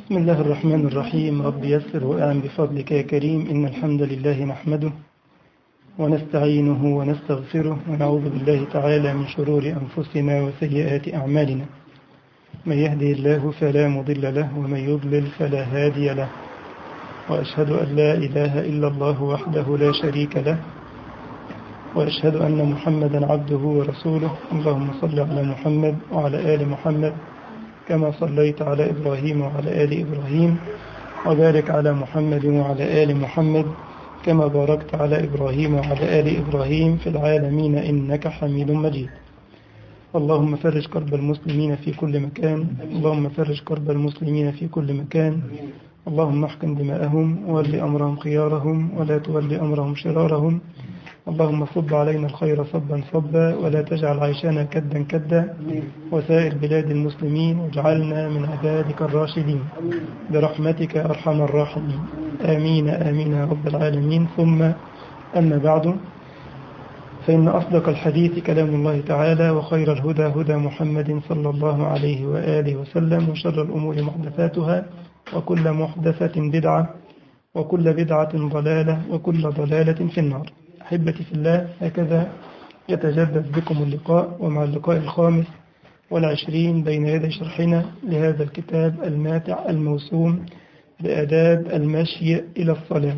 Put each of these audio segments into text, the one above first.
بسم الله الرحمن الرحيم رب يسر وأعن بفضلك يا كريم إن الحمد لله نحمده ونستعينه ونستغفره ونعوذ بالله تعالى من شرور أنفسنا وسيئات أعمالنا من يهدي الله فلا مضل له ومن يضلل فلا هادي له وأشهد أن لا إله إلا الله وحده لا شريك له وأشهد أن محمدا عبده ورسوله اللهم صل على محمد وعلى آل محمد كما صليت على إبراهيم وعلى آل إبراهيم وبارك على محمد وعلى آل محمد كما باركت على إبراهيم وعلى آل إبراهيم في العالمين إنك حميد مجيد اللهم فرج كرب المسلمين في كل مكان اللهم فرج كرب المسلمين في كل مكان اللهم احكم دماءهم وول أمرهم خيارهم ولا تول أمرهم شرارهم اللهم صب علينا الخير صبا صبا ولا تجعل عيشنا كدا كدا وسائر بلاد المسلمين واجعلنا من عبادك الراشدين برحمتك أرحم الراحمين آمين آمين يا رب العالمين ثم أما بعد فإن أصدق الحديث كلام الله تعالى وخير الهدى هدى محمد صلى الله عليه وآله وسلم وشر الأمور محدثاتها وكل محدثة بدعة وكل بدعة ضلالة وكل ضلالة في النار أحبتي في الله هكذا يتجدد بكم اللقاء ومع اللقاء الخامس والعشرين بين يدي شرحنا لهذا الكتاب الماتع الموسوم بآداب المشي إلى الصلاة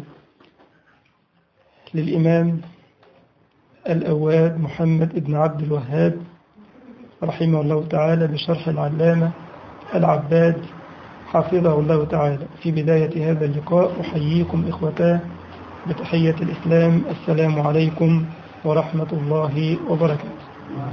للإمام الأواب محمد بن عبد الوهاب رحمه الله تعالى بشرح العلامة العباد حفظه الله تعالى في بداية هذا اللقاء أحييكم إخوتاه بتحية الإسلام السلام عليكم ورحمة الله وبركاته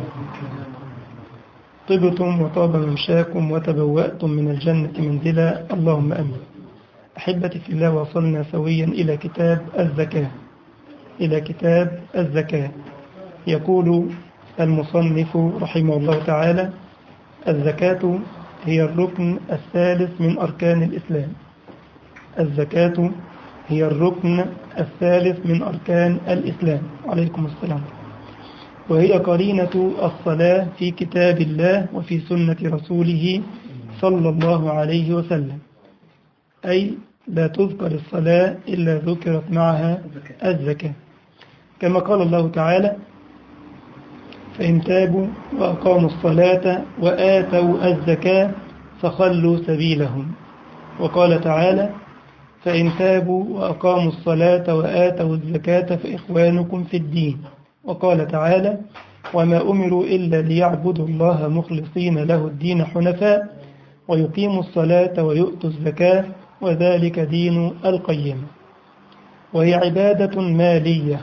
طبتم وطاب ممشاكم وتبوأتم من الجنة منزلا اللهم أمين أحبتي في الله وصلنا سويا إلى كتاب الزكاة إلى كتاب الزكاة يقول المصنف رحمه الله تعالى الزكاة هي الركن الثالث من أركان الإسلام الزكاة هي الركن الثالث من أركان الإسلام عليكم السلام وهي قرينة الصلاة في كتاب الله وفي سنة رسوله صلى الله عليه وسلم أي لا تذكر الصلاة إلا ذكرت معها الزكاة كما قال الله تعالى فإن تابوا وأقاموا الصلاة وآتوا الزكاة فخلوا سبيلهم وقال تعالى فإن تابوا وأقاموا الصلاة وآتوا الزكاة فإخوانكم في الدين وقال تعالى وما أمروا إلا ليعبدوا الله مخلصين له الدين حنفاء ويقيموا الصلاة ويؤتوا الزكاة وذلك دين القيم وهي عبادة مالية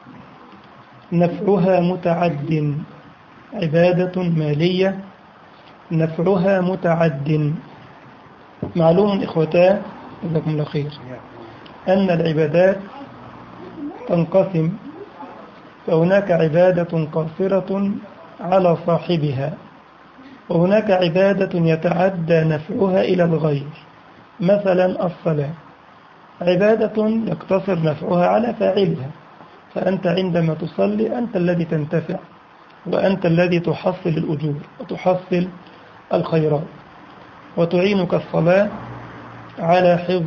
نفعها متعد عبادة مالية نفعها متعد معلوم إخوتاه جزاكم الله خير أن العبادات تنقسم فهناك عبادة قاصرة على صاحبها وهناك عبادة يتعدى نفعها إلى الغير مثلا الصلاة عبادة يقتصر نفعها على فاعلها فأنت عندما تصلي أنت الذي تنتفع وأنت الذي تحصل الأجور وتحصل الخيرات وتعينك الصلاة على حفظ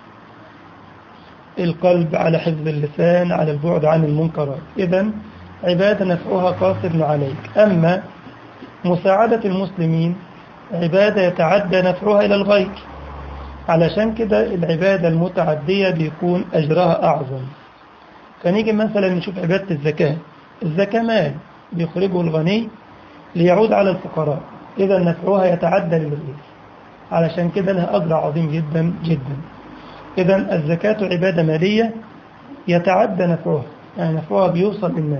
القلب على حفظ اللسان على البعد عن المنكرات إذا عبادة نفعها قاصر عليك أما مساعدة المسلمين عبادة يتعدى نفعها إلى الغير علشان كده العبادة المتعدية بيكون أجرها أعظم فنيجي مثلا نشوف عبادة الزكاة الزكاة مال بيخرجه الغني ليعود على الفقراء إذا نفعها يتعدى للغير علشان كده لها أجر عظيم جدا جدا إذا الزكاة عبادة مالية يتعدى نفعها يعني نفعها بيوصل للناس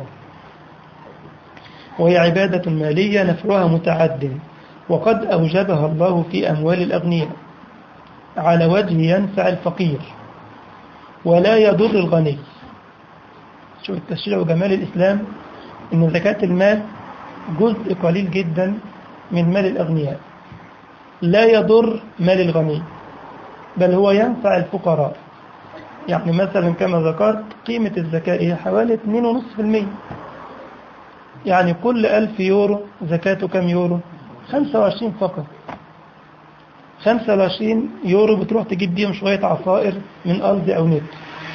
وهي عبادة مالية نفعها متعد وقد أوجبها الله في أموال الأغنياء على وجه ينفع الفقير ولا يضر الغني شوف التشريع وجمال الإسلام إن زكاة المال جزء قليل جدا من مال الأغنياء لا يضر مال الغني بل هو ينفع الفقراء يعني مثلا كما ذكرت قيمة الزكاة هي حوالي 2.5% يعني كل ألف يورو زكاة كم يورو 25 فقط 25 يورو بتروح تجيب بيهم شوية عصائر من أرض أو نت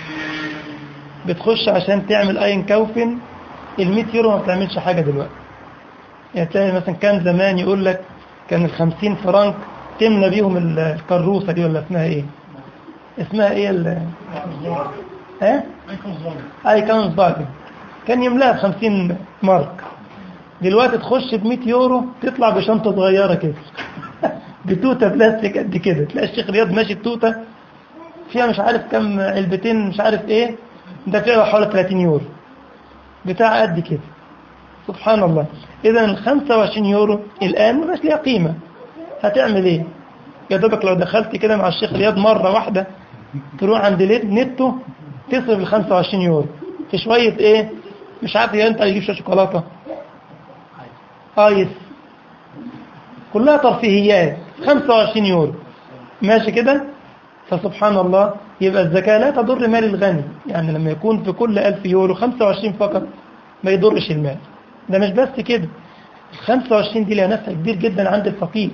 بتخش عشان تعمل أين كوفن ال 100 يورو ما بتعملش حاجة دلوقتي يعني تلاقي مثلا كان زمان يقول لك كان ال 50 فرنك تملى بيهم ال- الكروسة دي ولا اسمها ايه اسمها ايه ال ها اي كان باجن كان يملاها ب 50 مارك دلوقتي تخش ب 100 يورو تطلع بشنطة صغيرة كده بتوتة بلاستيك قد كده تلاقي الشيخ رياض ماشي بتوتة فيها مش عارف كم علبتين مش عارف ايه ده فيها حوالي 30 يورو بتاع قد كده سبحان الله اذا ال 25 يورو الان ما بقاش ليها قيمة هتعمل ايه يا دوبك لو دخلت كده مع الشيخ رياض مرة واحدة تروح عند ليت نتو تصرف ال 25 يورو في شوية ايه مش عارف يا انت هتجيب شوية شوكولاتة ايس كلها ترفيهيات 25 يورو ماشي كده فسبحان الله يبقى الزكاة لا تضر مال الغني يعني لما يكون في كل 1000 يورو 25 فقط ما يضرش المال ده مش بس كده ال 25 دي لها نفع كبير جدا عند الفقير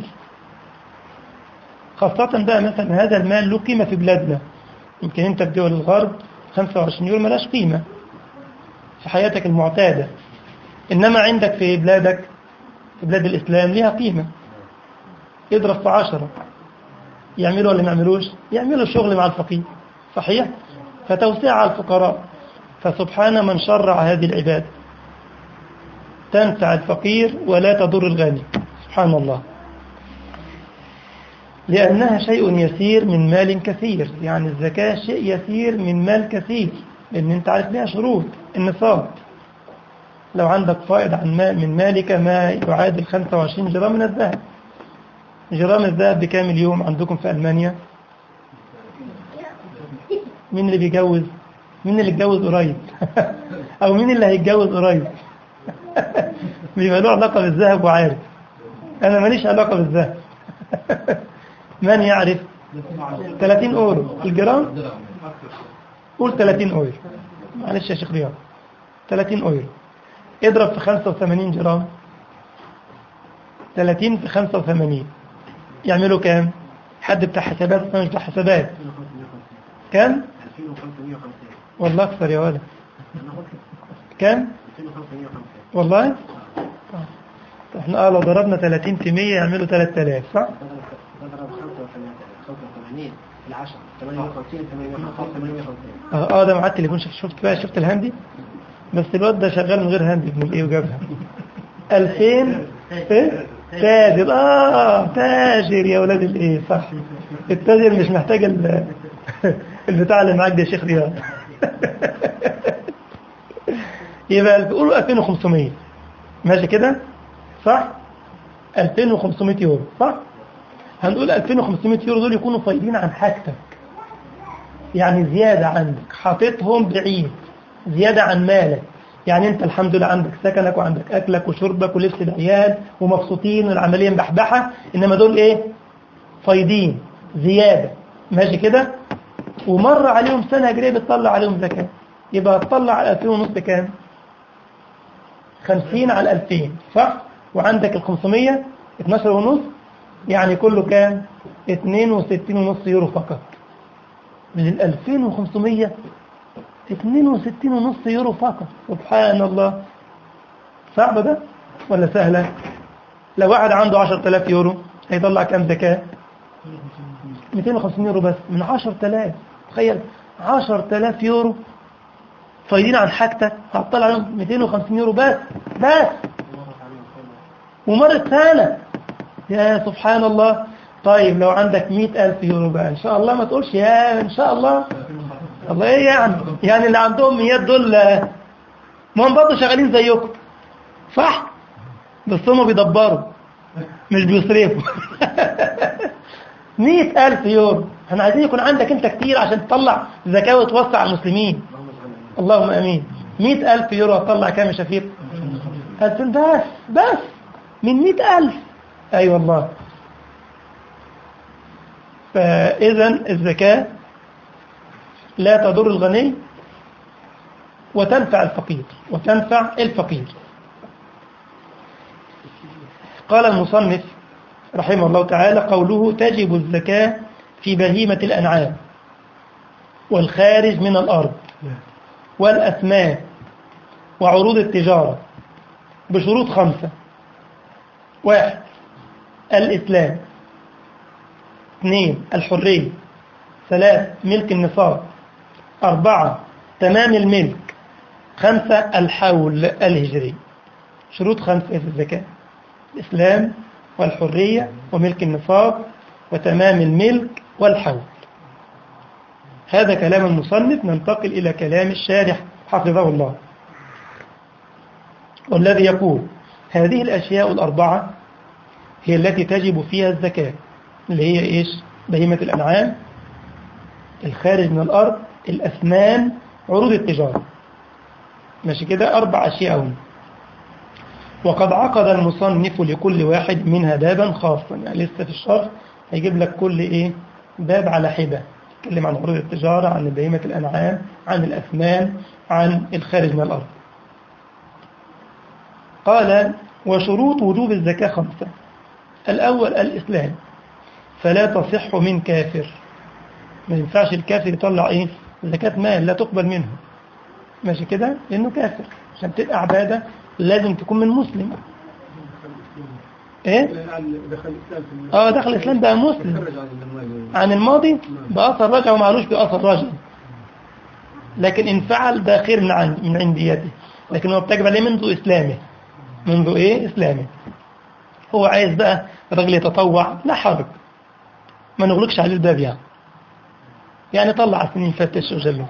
خاصة بقى مثلا هذا المال له قيمة في بلادنا يمكن انت في دول الغرب 25 يورو ملاش قيمة في حياتك المعتادة إنما عندك في بلادك في بلاد الإسلام ليها قيمة يضرب في عشرة يعملوا ولا ما يعملوش يعملوا شغل مع الفقير صحيح فتوسيع على الفقراء فسبحان من شرع هذه العبادة تنفع الفقير ولا تضر الغني سبحان الله لأنها شيء يسير من مال كثير يعني الزكاة شيء يسير من مال كثير لأن أنت عارف لها شروط النصاب لو عندك فائض عن مال من مالك ما يعادل 25 جرام من الذهب جرام الذهب بكام اليوم عندكم في ألمانيا مين اللي بيجوز مين اللي اتجوز قريب أو مين اللي هيتجوز قريب بيبقى له علاقة بالذهب وعارف أنا ماليش علاقة بالذهب من يعرف 30 أورو الجرام قول 30 أورو معلش يا شيخ رياض 30 أورو اضرب في 85 جرام 30 في 85 يعملوا كام حد بتاع حسابات أنا مش بتاع حسابات كام 2550 والله أكثر يا ولد كام 2550 والله آه. احنا اه لو ضربنا 30 في 100 يعملوا 3000 صح تضرب 85 في 10 58 850 850 اه اه ده معاه التليفون شفت شفت بقى شفت الهاندي بس الواد ده شغال من غير هاندي ابن الايه وجابها 2000 ايه تاجر اه تاجر يا ولاد الايه صح التاجر مش محتاج ال- البتاع اللي معاك ده يا شيخ رياض يبقى بيقولوا 2500 ماشي كده صح 2500 يورو صح هنقول 2500 يورو دول يكونوا فايدين عن حاجتك يعني زيادة عندك حاططهم بعيد زيادة عن مالك يعني انت الحمد لله عندك سكنك وعندك اكلك وشربك ولبس العيال ومبسوطين والعملية مبحبحة انما دول ايه فايدين زيادة ماشي كده ومر عليهم سنة هجرية بتطلع عليهم زكاة يبقى هتطلع على 2000 ونص كام 50 على 2000 صح وعندك ال 500 12 ونص يعني كله كام 62 ونص يورو فقط من ال 2500 62 ونص يورو فقط سبحان الله صعب ده ولا سهلة لو واحد عنده 10000 يورو هيطلع كام زكاة 250 يورو بس من 10000 تخيل 10000 يورو فايدين عن حاجتك هتطلع عليهم 250 يورو بس بس ومرت سنة يا سبحان الله طيب لو عندك 100000 يورو بقى إن شاء الله ما تقولش يا إن شاء الله الله إيه يعني يعني اللي عندهم ميات دول آه، ما هم برضه شغالين زيكم صح بس هم بيدبروا مش بيصرفوا 100000 يورو احنا عايزين يكون عندك انت كتير عشان تطلع زكاة وتوسع على المسلمين اللهم امين 100000 يورو هتطلع كام يا شفيق هتقول بس بس من 100000 اي أيوة والله فاذا الزكاة لا تضر الغني وتنفع الفقير وتنفع الفقير قال المصنف رحمه الله تعالى قوله تجب الزكاة في بهيمة الأنعام والخارج من الأرض والأثمان وعروض التجارة بشروط خمسة واحد الإسلام اثنين الحرية ثلاث ملك النصاب أربعة تمام الملك خمسة الحول الهجري شروط خمسة في الزكاة الإسلام والحرية وملك النصاب وتمام الملك والحول هذا كلام المصنف ننتقل إلى كلام الشارح حفظه الله والذي يقول هذه الأشياء الأربعة هي التي تجب فيها الزكاة اللي هي إيش بهيمة الأنعام الخارج من الأرض الأثمان عروض التجارة ماشي كده أربع أشياء هم وقد عقد المصنف لكل واحد منها بابا خاصا يعني لسه في الشرح هيجيب لك كل إيه باب على حدة يتكلم عن عروض التجارة عن بهيمة الأنعام عن الأثمان عن الخارج من الأرض قال وشروط وجوب الزكاة خمسة الأول الإسلام فلا تصح من كافر ما ينفعش الكافر يطلع إيه زكاة مال لا تقبل منه ماشي كده لأنه كافر عشان تبقى عبادة لازم تكون من مسلم ايه دخل الإسلام في اه دخل الإسلام بقى مسلم خرج عن المال عن الماضي بأثر رجع ومعلوش بأثر رجع لكن إن فعل ده خير من عند من عنديته لكن هو بتجب عليه منذ إسلامه منذ إيه إسلامه هو عايز بقى الراجل يتطوع لا حرج ما نغلقش عليه الباب يعني يعني طلع سنين فتش وجله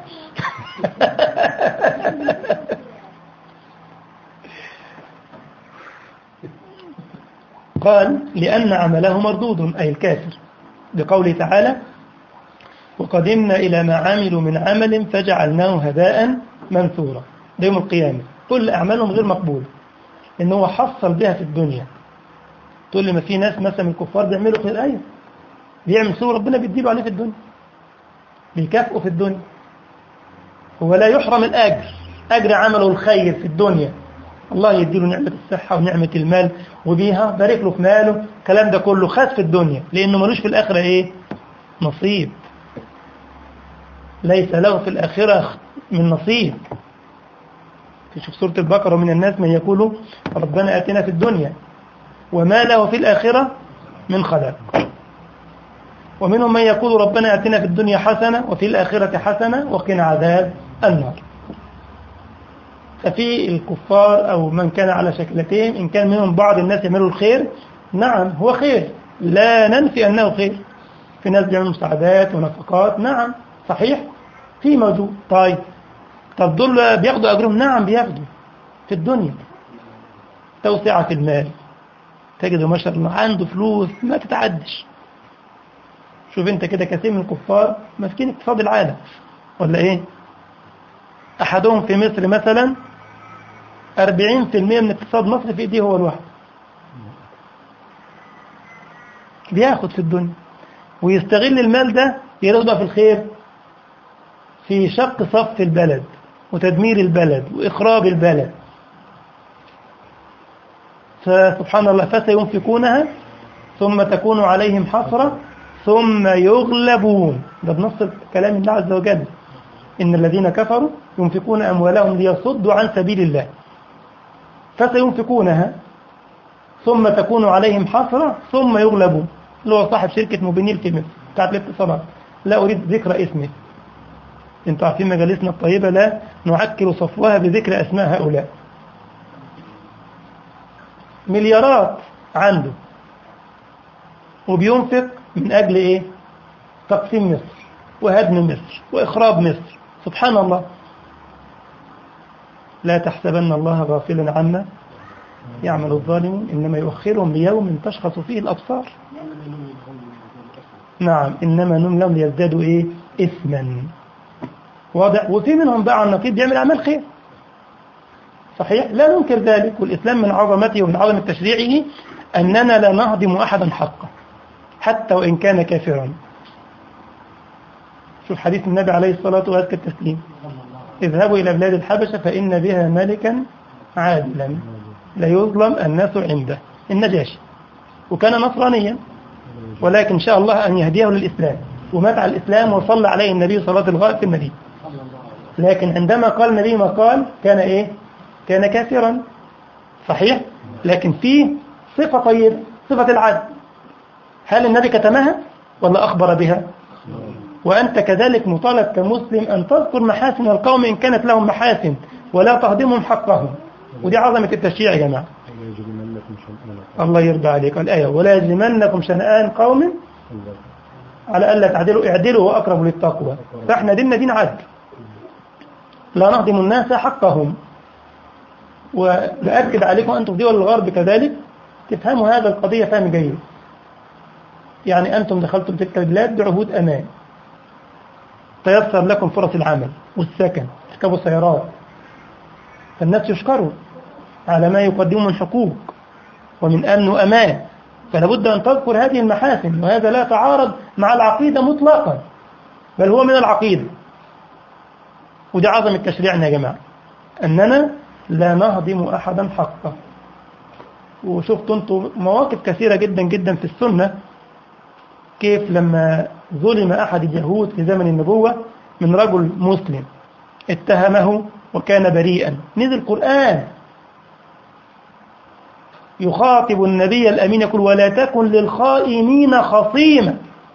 قال لأن عمله مردود أي الكافر بقوله تعالى وقدمنا إلى ما عملوا من عمل فجعلناه هباء منثورا ده يوم القيامة كل أعمالهم غير مقبولة إن هو حصل بها في الدنيا تقول لي ما في ناس مثلا من الكفار بيعملوا خير أيوة بيعمل سوء ربنا بيديله عليه في الدنيا بيكافئه في الدنيا هو لا يحرم الأجر أجر عمله الخير في الدنيا الله يديله نعمة الصحة ونعمة المال وبيها بارك له في ماله الكلام ده كله خاص في الدنيا لأنه ملوش في الآخرة إيه نصيب ليس له في الآخرة من نصيب في سورة البقرة من الناس من يقول ربنا آتنا في الدنيا وما له في الآخرة من خلاق ومنهم من يقول ربنا آتنا في الدنيا حسنة وفي الآخرة حسنة وقنا عذاب النار ففي الكفار أو من كان على شكلتين إن كان منهم بعض الناس يعملوا الخير نعم هو خير لا ننفي أنه خير في ناس بيعملوا مساعدات ونفقات نعم صحيح في موجود طيب طب دول بياخدوا أجرهم نعم بياخدوا في الدنيا توسعة في المال تجد ما شاء الله عنده فلوس ما تتعدش شوف انت كده كثير من الكفار ماسكين اقتصاد العالم ولا ايه احدهم في مصر مثلا 40% من اقتصاد مصر في ايديه هو الواحد بياخد في الدنيا ويستغل المال ده يرضى في الخير في شق صف البلد وتدمير البلد وإخراب البلد فسبحان الله فسينفقونها ثم تكون عليهم حسرة ثم يغلبون ده بنص كلام الله عز وجل إن الذين كفروا ينفقون أموالهم ليصدوا عن سبيل الله فسينفقونها ثم تكون عليهم حسرة ثم يغلبون اللي هو صاحب شركة موبينيل في مصر بتاعت الاتصالات لا أريد ذكر اسمه انتوا عارفين مجالسنا الطيبة لا نعكر صفوها بذكر أسماء هؤلاء مليارات عنده وبينفق من أجل إيه تقسيم مصر وهدم مصر وإخراب مصر سبحان الله لا تحسبن الله غافلا عنا يعمل الظالمون إنما يؤخرهم ليوم تشخص فيه الأبصار نعم إنما نم لهم ليزدادوا إيه إثما واضح وفي منهم بقى على النقيض بيعمل أعمال خير صحيح لا ننكر ذلك والإسلام من عظمته ومن عظمة تشريعه أننا لا نهضم أحدا حقه حتى وإن كان كافرا شوف حديث النبي عليه الصلاة وأزكى التسليم اذهبوا إلى بلاد الحبشة فإن بها ملكا عادلا لا يظلم الناس عنده النجاشي وكان نصرانيا ولكن إن شاء الله أن يهديه للإسلام ومات على الإسلام وصلى عليه النبي صلاة الغائب في المدينة لكن عندما قال النبي ما قال كان إيه كان كافرا صحيح لكن فيه صفة طيبة صفة العدل هل النبي كتمها ولا أخبر بها وأنت كذلك مطالب كمسلم أن تذكر محاسن القوم إن كانت لهم محاسن ولا تهضمهم حقهم ودي عظمة التشريع يا جماعة الله يرضى عليك الآية ولا يجرمنكم شنآن قوم على ألا تعدلوا اعدلوا وأقرب للتقوى فإحنا ديننا دين عدل لا نهضم الناس حقهم ولأكد عليكم أنتم في دول الغرب كذلك تفهموا هذا القضية فهم جيد يعني أنتم دخلتم تلك البلاد بعهود أمان تيسر لكم فرص العمل والسكن تركبوا سيارات فالناس يشكروا على ما يقدموا من حقوق ومن أمن وأمان فلا بد أن تذكر هذه المحاسن وهذا لا تعارض مع العقيدة مطلقا بل هو من العقيدة ودي عظمة تشريعنا يا جماعة أننا لا نهضم أحدا حقه وشفتوا انتم مواقف كثيرة جدا جدا في السنة كيف لما ظلم أحد اليهود في زمن النبوة من رجل مسلم اتهمه وكان بريئا نزل القرآن يخاطب النبي الأمين يقول ولا تكن للخائنين خصيما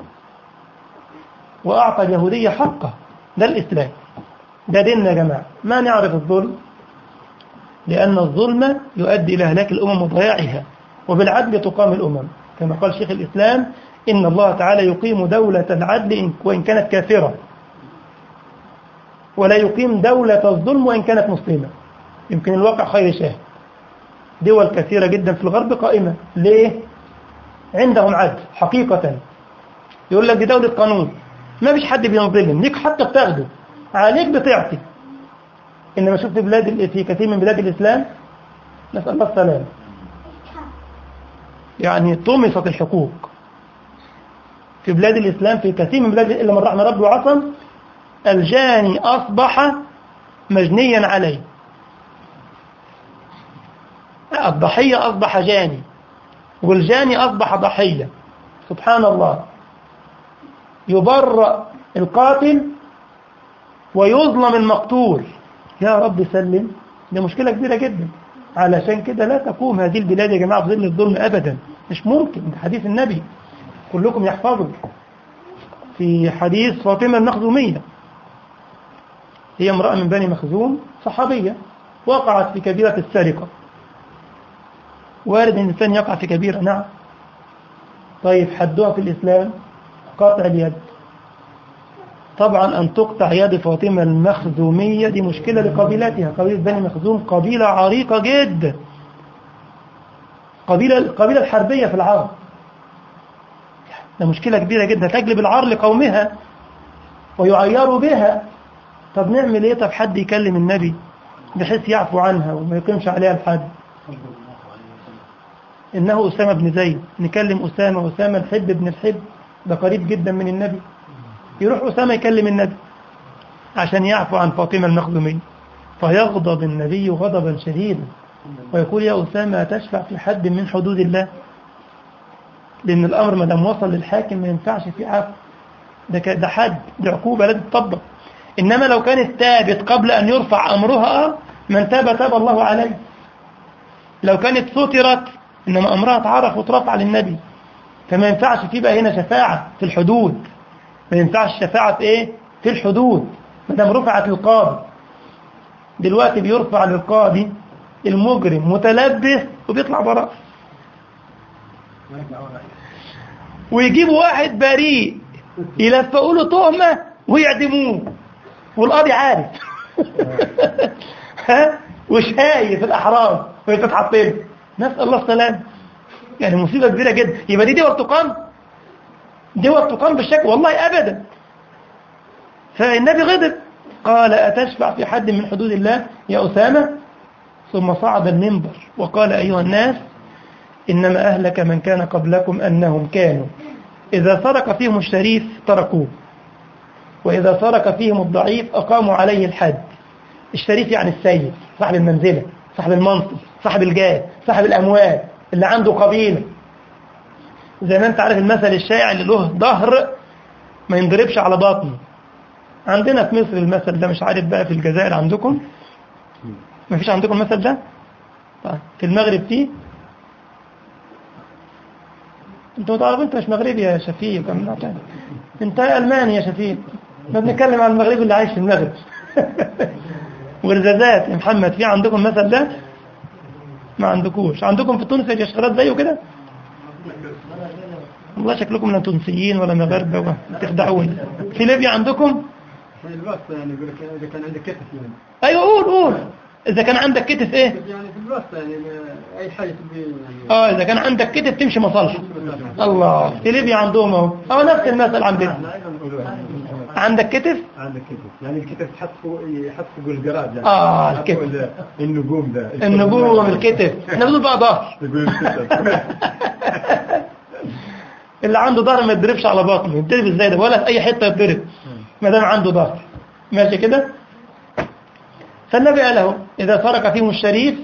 وأعطى اليهودية حقه ده الإسلام ده ديننا يا جماعة ما نعرف الظلم لأن الظلم يؤدي إلى هلاك الأمم وضياعها وبالعدل تقام الأمم كما قال شيخ الإسلام إن الله تعالى يقيم دولة العدل وإن كانت كافرة ولا يقيم دولة الظلم وإن كانت مسلمة يمكن الواقع خير شاهد دول كثيرة جدا في الغرب قائمة ليه؟ عندهم عدل حقيقة يقول لك دي دولة قانون ما فيش حد بينظلم ليك حتى بتاخده عليك بتعطي إنما شفت بلاد في كثير من بلاد الإسلام نسأل الله السلام يعني طمست الحقوق في بلاد الإسلام في كثير من بلاد إلا من رحم ربي وعصم الجاني أصبح مجنيا عليه الضحية أصبح جاني والجاني أصبح ضحية سبحان الله يبرأ القاتل ويظلم المقتول يا رب سلم دي مشكلة كبيرة جدا علشان كده لا تقوم هذه البلاد يا جماعة في ظل الظلم أبدا مش ممكن ده حديث النبي كلكم يحفظوا في حديث فاطمة المخزومية هي امرأة من بني مخزوم صحابية وقعت في كبيرة السرقة وارد ان الانسان يقع في كبيرة نعم طيب حدها في الإسلام قطع اليد طبعا أن تقطع يد فاطمة المخزومية دي مشكلة لقبيلتها قبيلة بني مخزوم قبيلة عريقة جدا قبيلة القبيلة الحربية في العرب ده مشكلة كبيرة جدا تجلب العار لقومها ويعيروا بها طب نعمل ايه طب حد يكلم النبي بحيث يعفو عنها وما يقيمش عليها الحد إنه أسامة بن زيد نكلم أسامة أسامة الحب بن الحب ده قريب جدا من النبي يروح أسامة يكلم النبي عشان يعفو عن فاطمة المخزومية فيغضب النبي غضبا شديدا ويقول يا أسامة تشفع في حد من حدود الله لأن الأمر ما دام وصل للحاكم ما ينفعش في عفو ده ده حد دي عقوبة لازم تطبق إنما لو كانت تابت قبل أن يرفع أمرها من تاب تاب الله عليه لو كانت سترت إنما أمرها اتعرف واترفع للنبي فما ينفعش في بقى هنا شفاعة في الحدود ما ينفعش شفاعة إيه في الحدود ما دام رفعت للقاضي دلوقتي بيرفع للقاضي المجرم متلبس وبيطلع براء ويجيبوا واحد بريء يلفقوا له تهمة ويعدموه والقاضي عارف ها وشايف الأحرار وهي تتحط له نسأل الله السلام يعني مصيبة كبيرة جدا يبقى دي دول تقام دول تقام بالشكل والله أبدا فالنبي غضب قال أتشفع في حد من حدود الله يا أسامة ثم صعد المنبر وقال أيها الناس إنما أهلك من كان قبلكم أنهم كانوا إذا سرق فيهم الشريف تركوه وإذا سرق فيهم الضعيف أقاموا عليه الحد الشريف يعني السيد صاحب المنزلة صاحب المنصب صاحب الجاه صاحب الأموال اللي عنده قبيلة زي ما انت عارف المثل الشائع اللي له ظهر ما ينضربش على بطنه عندنا في مصر المثل ده مش عارف بقى في الجزائر عندكم ما فيش عندكم المثل ده طيب في المغرب فيه انت متعرف انت مش مغربي يا شفيق انت الماني يا شفيق احنا بنتكلم عن المغربي اللي عايش في المغرب ورزازات يا محمد في عندكم المثل ده ما عندكوش عندكم في تونس يا شخرات زيه كده والله شكلكم لا تونسيين ولا مغاربه ولا تخدعوني في ليبيا عندكم في الوسط يعني يقول لك اذا كان عندك كتف يعني ايوه قول قول اذا كان عندك كتف ايه يعني في الوسط يعني ما- اي حاجه تبي يعني اه اذا كان عندك كتف تمشي مصالحه الله في ليبيا عندهم اهو اه نفس المثل عندنا احنا ايضا نقولوها عندك كتف عندك كتف يعني الكتف تحط فوق يحط فوق الجراد يعني آه، يحط الكتف. فوق ال- النجوم ده النجوم الكتف احنا بنقول بقى ظهر يقول الكتف اللي عنده ظهر ما يتضربش على بطنه يتضرب ازاي ده ولا في اي حته يتضرب ما دام عنده ظهر ماشي كده فالنبي قال له اذا ترك فيهم الشريف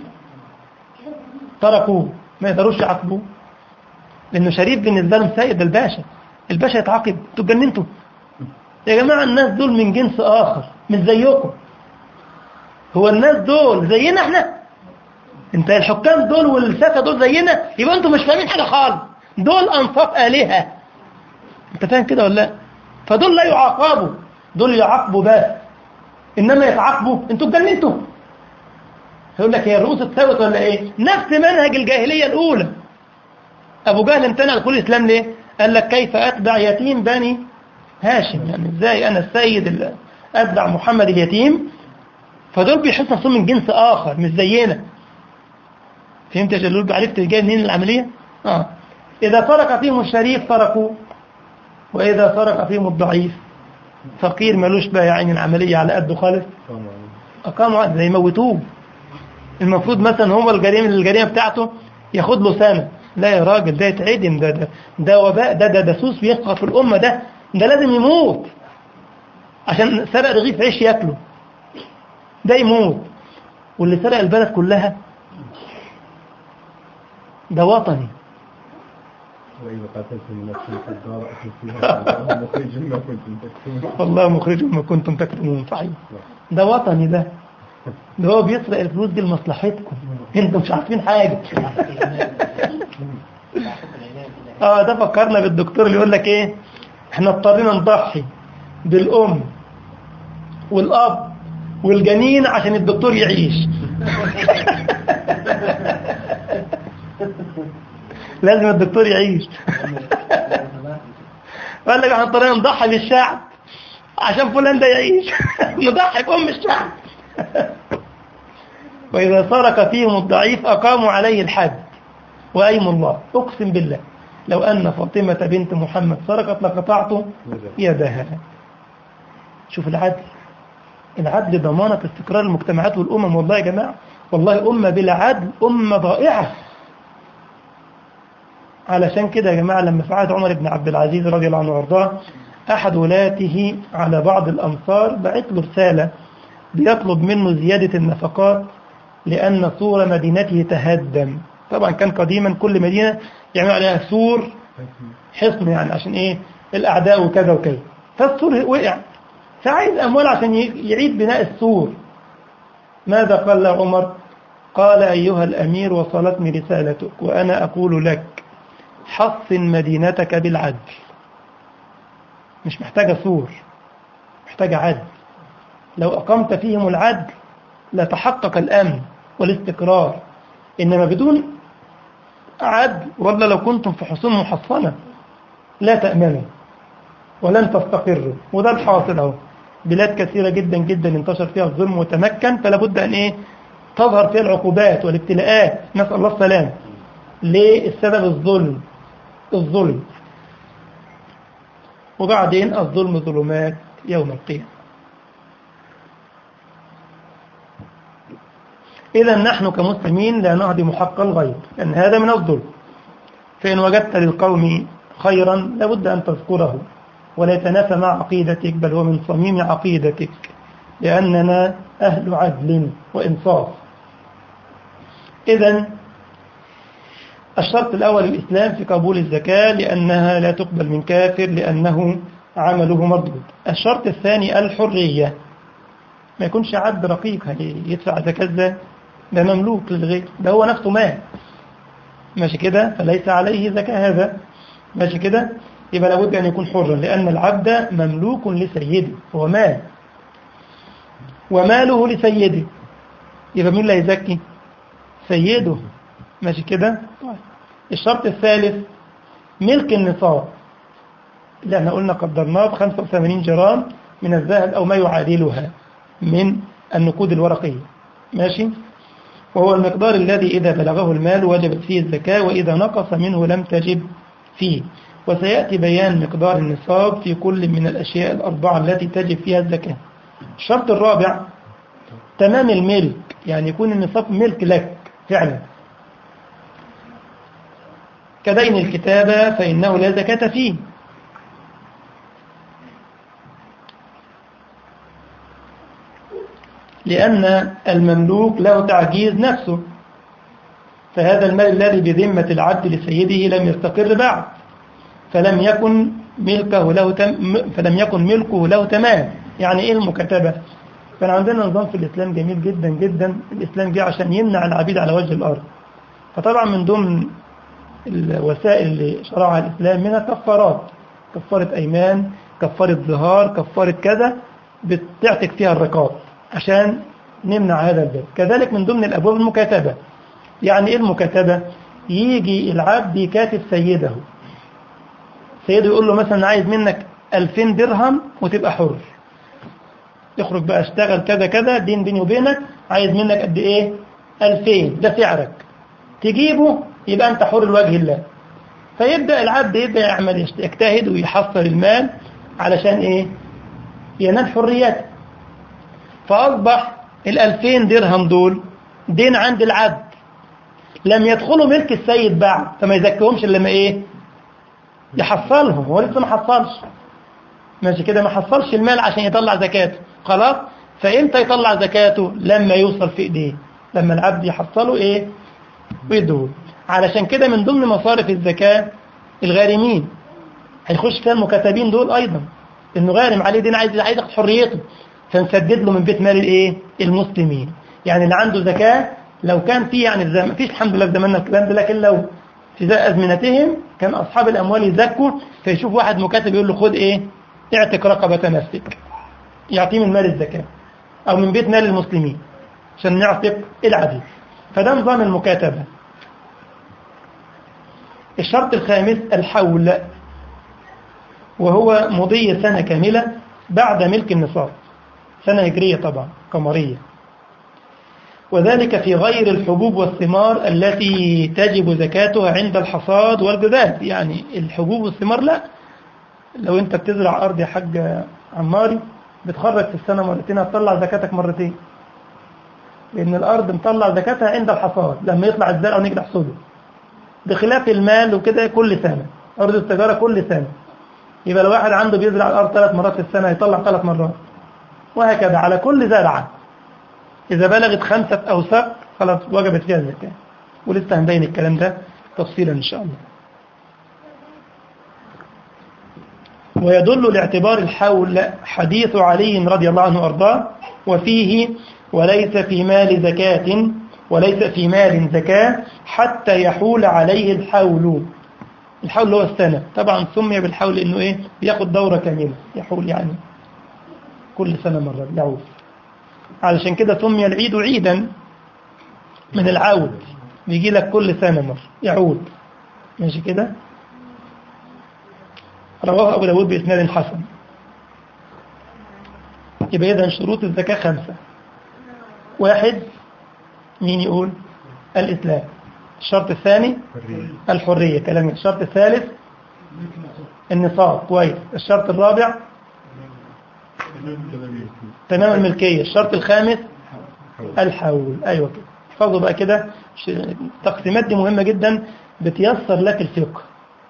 تركوه ما يقدروش يعاقبوه لانه شريف بالنسبه لهم سيد ده الباشا الباشا يتعاقب انتوا اتجننتوا يا جماعه الناس دول من جنس اخر مش زيكم هو الناس دول زينا احنا انت الحكام دول والساسه دول زينا يبقى انتوا مش فاهمين حاجه خالص دول انصاف الهه انت فاهم كده ولا لا فدول لا يعاقبوا دول يعاقبوا بس انما يتعاقبوا انتوا اتجننتوا يقول لك هي الرؤوس اتساوت ولا ايه نفس منهج الجاهليه الاولى ابو جهل امتنع دخول الاسلام ليه قال لك كيف اتبع يتيم بني هاشم يعني ازاي انا السيد اللي اتبع محمد اليتيم فدول بيحسوا نفسهم من جنس اخر مش زينا فهمت يا جلول عرفت جاي منين العمليه اه اذا ترك فيهم الشريف تركوه واذا ترك فيهم الضعيف فقير ملوش بقى يا عين العمليه على قده خالص اقاموا عقد زي يموتوه المفروض مثلا هو الجريمه الجريمه بتاعته ياخد له سنه لا يا راجل ده يتعدم ده ده ده وباء ده ده دسوس بيسقط في الامه ده ده لازم يموت عشان سرق رغيف عيش ياكله ده يموت واللي سرق البلد كلها ده وطني وإذا قتلتم نفسا فادارأتم فيها مخرج ما كنتم تكتمون والله مخرج ما كنتم تكتمون صحيح ده وطني ده ده هو بيسرق الفلوس دي لمصلحتكم انتم مش عارفين حاجة اه ده فكرنا بالدكتور اللي يقول لك ايه احنا اضطرينا نضحي بالام والاب والجنين عشان الدكتور يعيش لازم الدكتور يعيش قال لك احنا اضطرينا نضحي بالشعب عشان فلان ده يعيش نضحي بأم الشعب وإذا سرق فيهم الضعيف أقاموا عليه الحد وأيم الله أقسم بالله لو أن فاطمة بنت محمد سرقت لقطعت يدها شوف العدل العدل ضمانة استقرار المجتمعات والأمم والله يا جماعة والله أمة بلا عدل أمة ضائعة علشان كده يا جماعة لما في عهد عمر بن عبد العزيز رضي الله عنه وارضاه أحد ولاته على بعض الأمصار بعت له رسالة بيطلب منه زيادة النفقات لأن سور مدينته تهدم طبعا كان قديما كل مدينة يعمل عليها سور حصن يعني عشان إيه الأعداء وكذا وكذا فالسور وقع فعايز أموال عشان يعيد بناء السور ماذا قال له عمر قال أيها الأمير وصلتني رسالتك وأنا أقول لك حصن مدينتك بالعدل مش محتاجة سور محتاجة عدل لو أقمت فيهم العدل لتحقق الأمن والاستقرار إنما بدون عدل ولا لو كنتم في حصون محصنة لا تأمنوا ولن تستقروا وده الحاصل اهو بلاد كثيرة جدا جدا انتشر فيها الظلم وتمكن فلا بد أن إيه تظهر فيها العقوبات والابتلاءات نسأل الله السلام ليه السبب الظلم الظلم وبعدين الظلم ظلمات يوم القيامة إذا نحن كمسلمين لا نهدم حق الغير لأن هذا من الظلم فإن وجدت للقوم خيرا لابد أن تذكره ولا يتنافى مع عقيدتك بل هو من صميم عقيدتك لأننا أهل عدل وإنصاف إذا الشرط الأول الإسلام في قبول الزكاة لأنها لا تقبل من كافر لأنه عمله مردود الشرط الثاني الحرية ما يكونش عبد رقيق يدفع زكاة ازاي ده مملوك للغير ده هو نفسه مال ماشي كده فليس عليه زكاة هذا ماشي كده يبقى لابد أن يكون حرا لأن العبد مملوك لسيده هو مال وماله لسيده يبقى مين اللي هيزكي سيده ماشي كده طيب. الشرط الثالث ملك النصاب اللي احنا قلنا قدرناه ب 85 جرام من الذهب أو ما يعادلها من النقود الورقية ماشي وهو المقدار الذي إذا بلغه المال وجبت فيه الزكاة وإذا نقص منه لم تجب فيه وسيأتي بيان مقدار النصاب في كل من الأشياء الأربعة التي تجب فيها الزكاة الشرط الرابع تمام الملك يعني يكون النصاب ملك لك فعلا كدين الكتابة فإنه لا زكاة فيه لأن المملوك له تعجيز نفسه فهذا المال الذي بذمة العبد لسيده لم يستقر بعد فلم يكن ملكه له تم فلم يكن ملكه له تمام يعني ايه المكاتبة كان عندنا نظام في الإسلام جميل جدا جدا الإسلام جه عشان يمنع العبيد على وجه الأرض فطبعا من ضمن الوسائل اللي شرعها الإسلام منها كفارات كفارة أيمان كفارة ظهار كفارة كذا بتعتق فيها الرقاب عشان نمنع هذا الباب كذلك من ضمن الأبواب المكاتبة يعني إيه المكاتبة يجي العبد يكاتب سيده سيده يقول له مثلا عايز منك 2000 درهم وتبقى حر يخرج بقى اشتغل كذا كذا دين بيني وبينك عايز منك قد ايه 2000 ده سعرك تجيبه يبقى انت حر لوجه الله فيبدأ العبد يبدأ يعمل يجتهد ويحصل المال علشان ايه ينال حريته فأصبح الألفين درهم دول دين عند العبد لم يدخلوا ملك السيد بعد فما يزكيهمش إلا لما إيه يحصلهم هو لسه ما حصلش ماشي كده ما حصلش المال عشان يطلع زكاته خلاص فإمتى يطلع زكاته لما يوصل في إيديه لما العبد يحصله إيه ويدوه علشان كده من ضمن مصارف الزكاة الغارمين هيخش فيها المكاتبين دول أيضا إنه غارم عليه دين عايز عايز ياخد حريته فنسدد له من بيت مال الايه المسلمين يعني اللي عنده زكاة لو كان في يعني الزم... فيش الحمد لله في زماننا الكلام ده لكن لو في أزمنتهم كان أصحاب الأموال يزكوا فيشوف واحد مكاتب يقول له خد إيه اعتق رقبة نفسك يعطيه من مال الزكاة أو من بيت مال المسلمين عشان نعتق العديد فده نظام المكاتبة الشرط الخامس الحول وهو مضي سنة كاملة بعد ملك النصاب سنة هجرية طبعا قمرية وذلك في غير الحبوب والثمار التي تجب زكاتها عند الحصاد والجذاذ يعني الحبوب والثمار لا لو انت بتزرع أرض يا حاج عماري بتخرج في السنة مرتين هتطلع زكاتك مرتين لأن الأرض مطلع زكاتها عند الحصاد لما يطلع الزرع ونيجي نحصده بخلاف المال وكده كل سنة أرض التجارة كل سنة يبقى لو واحد عنده بيزرع الأرض ثلاث مرات في السنة يطلع ثلاث مرات وهكذا على كل زرعة إذا بلغت خمسة أوساق خلاص وجبت فيها الزكاة ولسه هنبين الكلام ده تفصيلا إن شاء الله ويدل لاعتبار الحول حديث علي رضي الله عنه وأرضاه وفيه وليس في مال زكاة وليس في مال زكاة حتى يحول عليه الحول الحول هو السنة طبعا سمي بالحول لأنه إيه بياخد دورة كاملة يحول يعني كل سنة مرة يعود علشان كده سمي العيد عيدا من العود بيجي لك كل سنة مرة يعود ماشي كده رواه أبو داود بإسناد حسن يبقى إذا شروط الزكاة خمسة واحد مين يقول الإسلام الشرط الثاني الحرية كلام الشرط الثالث النصاب كويس الشرط الرابع تمام الملكية الشرط الخامس الحول أيوة كده احفظوا بقى كده التقسيمات دي مهمة جدا بتيسر لك الفقه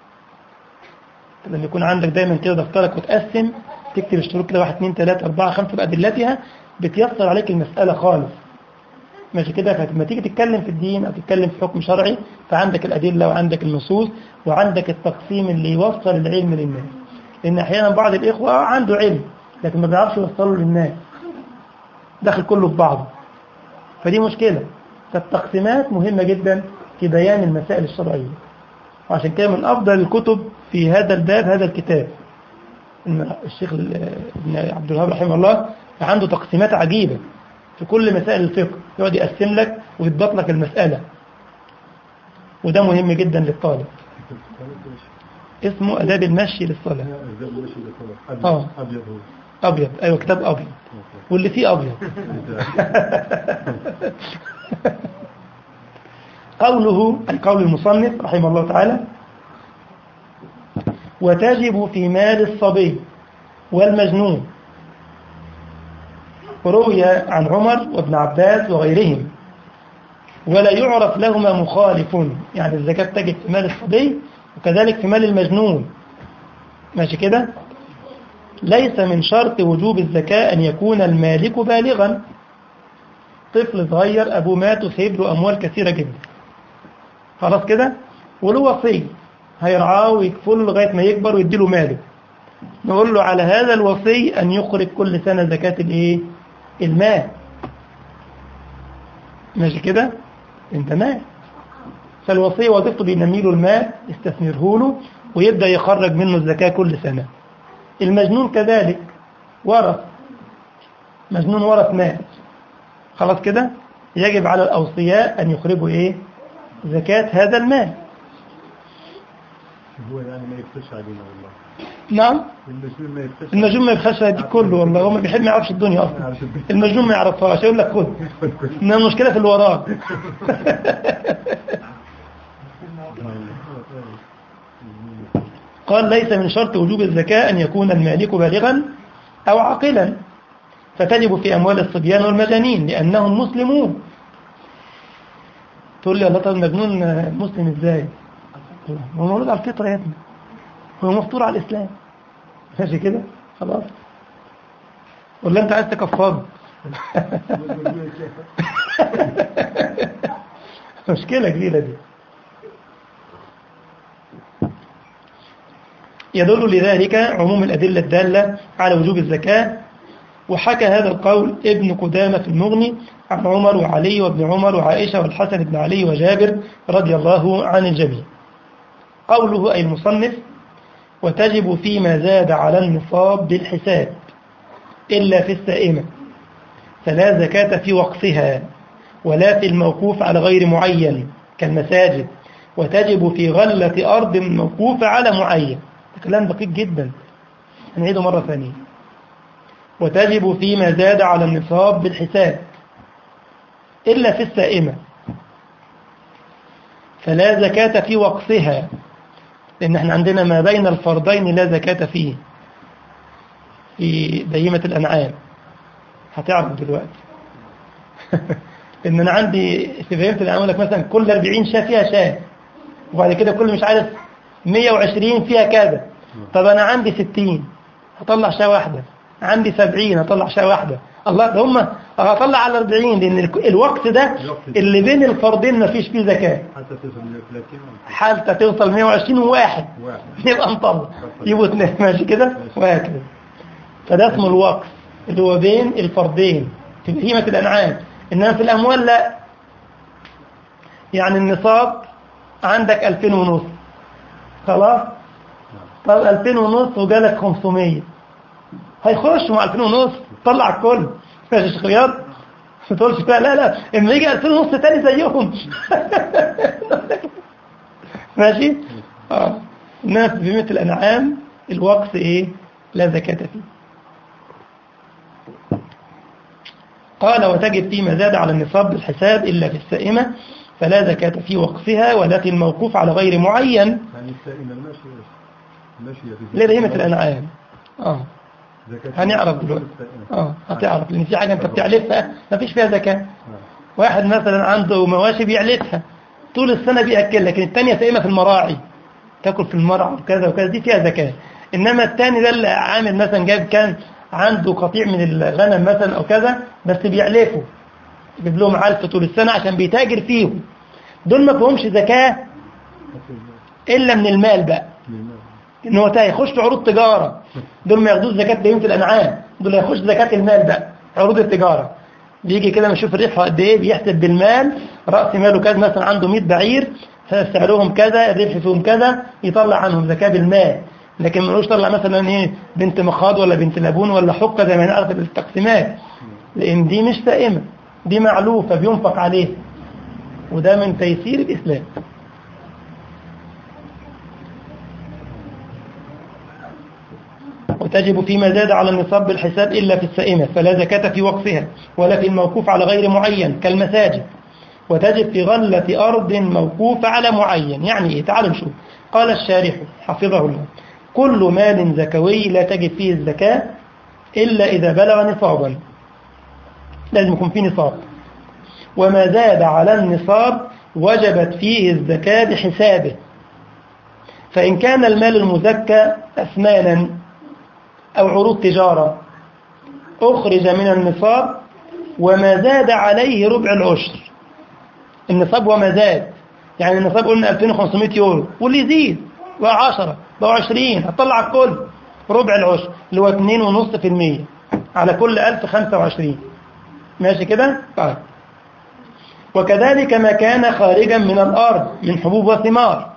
لما يكون عندك دايما كده دفترك وتقسم تكتب الشروط كده واحد اثنين ثلاثة أربعة خمسة بأدلتها بتيسر عليك المسألة خالص ماشي كده فلما تيجي تتكلم في الدين أو تتكلم في حكم شرعي فعندك الأدلة وعندك النصوص وعندك التقسيم اللي يوصل العلم للناس لأن أحيانا بعض الإخوة عنده علم لكن ما بيعرفش يوصله للناس داخل كله في بعضه فدي مشكلة فالتقسيمات مهمة جدا في بيان المسائل الشرعية وعشان كده من أفضل الكتب في هذا الباب هذا الكتاب إن الشيخ ابن عبد الوهاب رحمه الله عنده تقسيمات عجيبة في كل مسائل الفقه يقعد يقسم لك ويضبط لك المسألة وده مهم جدا للطالب اسمه أداب المشي للصلاة آه. أبيض هو أبيض أيوة كتاب أبيض واللي فيه أبيض قوله أي قول المصنف رحمه الله تعالى وتجب في مال الصبي والمجنون روي عن عمر وابن عباس وغيرهم ولا يعرف لهما مخالف يعني الزكاة تجب في مال الصبي وكذلك في مال المجنون ماشي كده ليس من شرط وجوب الزكاة أن يكون المالك بالغا طفل صغير أبوه مات وسيب له أموال كثيرة جدا خلاص كده وله وصي هيرعاه ويكفله لغاية ما يكبر ويديله ماله نقول له على هذا الوصي أن يخرج كل سنة زكاة الإيه المال ماشي كده انت مال فالوصي وظيفته بينمي له المال يستثمره له ويبدأ يخرج منه الزكاة كل سنة المجنون كذلك ورث مجنون ورث مال خلاص كده يجب على الأوصياء أن يخرجوا إيه زكاة هذا المال هو يعني ما يفتش علينا والله نعم المجنون ما يفتش المجنون ما يبخش هديك كله والله هو ما بيحب ما يعرفش الدنيا أصلا المجنون ما يعرفهاش يقول لك خد إنما المشكلة في اللي وراه قال ليس من شرط وجوب الزكاة أن يكون المالك بالغا أو عاقلا فتجب في أموال الصبيان والمجانين لأنهم مسلمون تقول لي الله طب المجنون مسلم ازاي هو مولود على الفطرة يا ابني هو مفطور على الإسلام ماشي كده خلاص ولا انت عايز تكفره مشكلة كبيرة دي يدل لذلك عموم الأدلة الدالة على وجوب الزكاة وحكى هذا القول ابن قدامة في المغني عن عمر وعلي وابن عمر وعائشة والحسن بن علي وجابر رضي الله عن الجميع قوله أي المصنف وتجب فيما زاد على النصاب بالحساب إلا في السائمة فلا زكاة في وقفها ولا في الموقوف على غير معين كالمساجد وتجب في غلة أرض موقوفة على معين كلام دقيق جدا هنعيده مرة ثانية وتجب فيما زاد على النصاب بالحساب إلا في السائمة فلا زكاة في وقفها لأن احنا عندنا ما بين الفرضين لا زكاة فيه في بهيمة الأنعام هتعرف دلوقتي إن أنا عندي في بهيمة الأنعام لك مثلا كل 40 شاة فيها شاة وبعد كده كل مش عارف 120 فيها كذا طب أنا عندي 60 هطلع شاة واحدة عندي 70 هطلع شاة واحدة الله ده هم هطلع على 40 لأن الوقت ده اللي بين الفردين ما فيش فيه زكاة حتى توصل 130 حتى توصل 120 وواحد واحد يبقى نطلع يبقوا اثنين ماشي كده وهكذا فده اسمه الوقف اللي هو بين الفردين في بهيمة الأنعام إنما في الأموال لا يعني النصاب عندك 2000 ونص خلاص طب 2000 ونص وجالك 500 هيخش مع 2000 ونص طلع الكل ماشي يا شيخ رياض ما تقولش كده لا لا اما يجي 2000 ونص تاني زيهم ماشي اه انما في بهيمة الأنعام الوقف ايه لا زكاة فيه قال وتجب فيما زاد على النصاب بالحساب إلا في السائمة فلا زكاة في وقفها ولا في الموقوف على غير معين يعني السائمة الماشية الماشية في لبهيمة الأنعام اه زكاة هنعرف دلوقتي السائمة. اه هتعرف لأن في حاجة أنت بتعلفها ما فيش فيها زكاة آه. واحد مثلا عنده مواشي بيعلفها طول السنة بيأكل لكن الثانية سائمة في المراعي تاكل في المرعى وكذا وكذا دي فيها زكاة إنما الثاني ده اللي عامل مثلا جايب كان عنده قطيع من الغنم مثلا أو كذا بس بيعلفه يجيب لهم علف طول السنة عشان بيتاجر فيهم دول ما فيهمش زكاة إلا من المال بقى إن هو هيخش عروض تجارة دول ما ياخدوش زكاة بهيمة الأنعام دول هيخش زكاة المال بقى عروض التجارة بيجي كده نشوف الربح قد ايه بيحسب بالمال رأس ماله كذا مثلا عنده 100 بعير سعرهم كذا الربح فيهم كذا يطلع عنهم زكاة بالمال لكن ما طلع مثلا ايه بنت مخاض ولا بنت لبون ولا حقة زي ما نعرف بالتقسيمات لان دي مش سائمة دي معلوفة بينفق عليه وده من تيسير الإسلام وتجب فيما زاد على النصاب بالحساب إلا في السائمة فلا زكاة في وقفها ولا في الموقوف على غير معين كالمساجد وتجب في غلة أرض موقوفة على معين يعني إيه تعالوا نشوف قال الشارح حفظه الله كل مال زكوي لا تجب فيه الزكاة إلا إذا بلغ نصابا لازم يكون فيه نصاب وما زاد على النصاب وجبت فيه الزكاة بحسابه فإن كان المال المزكى أثمانا أو عروض تجارة أخرج من النصاب وما زاد عليه ربع العشر النصاب وما زاد يعني النصاب قلنا 2500 يورو واللي يزيد بقى 10 بقى 20 هتطلع الكل ربع العشر اللي هو 2.5% على كل 1025 ماشي كده؟ طيب وكذلك ما كان خارجا من الأرض من حبوب وثمار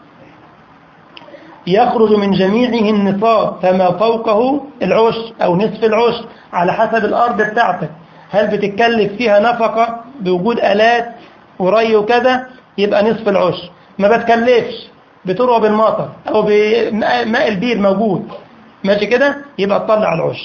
يخرج من جميعه النصاب فما فوقه العشر أو نصف العشر على حسب الأرض بتاعتك هل بتتكلف فيها نفقة بوجود آلات وري وكذا يبقى نصف العشر ما بتكلفش بتروى بالمطر أو بماء البير موجود ماشي كده يبقى تطلع العشر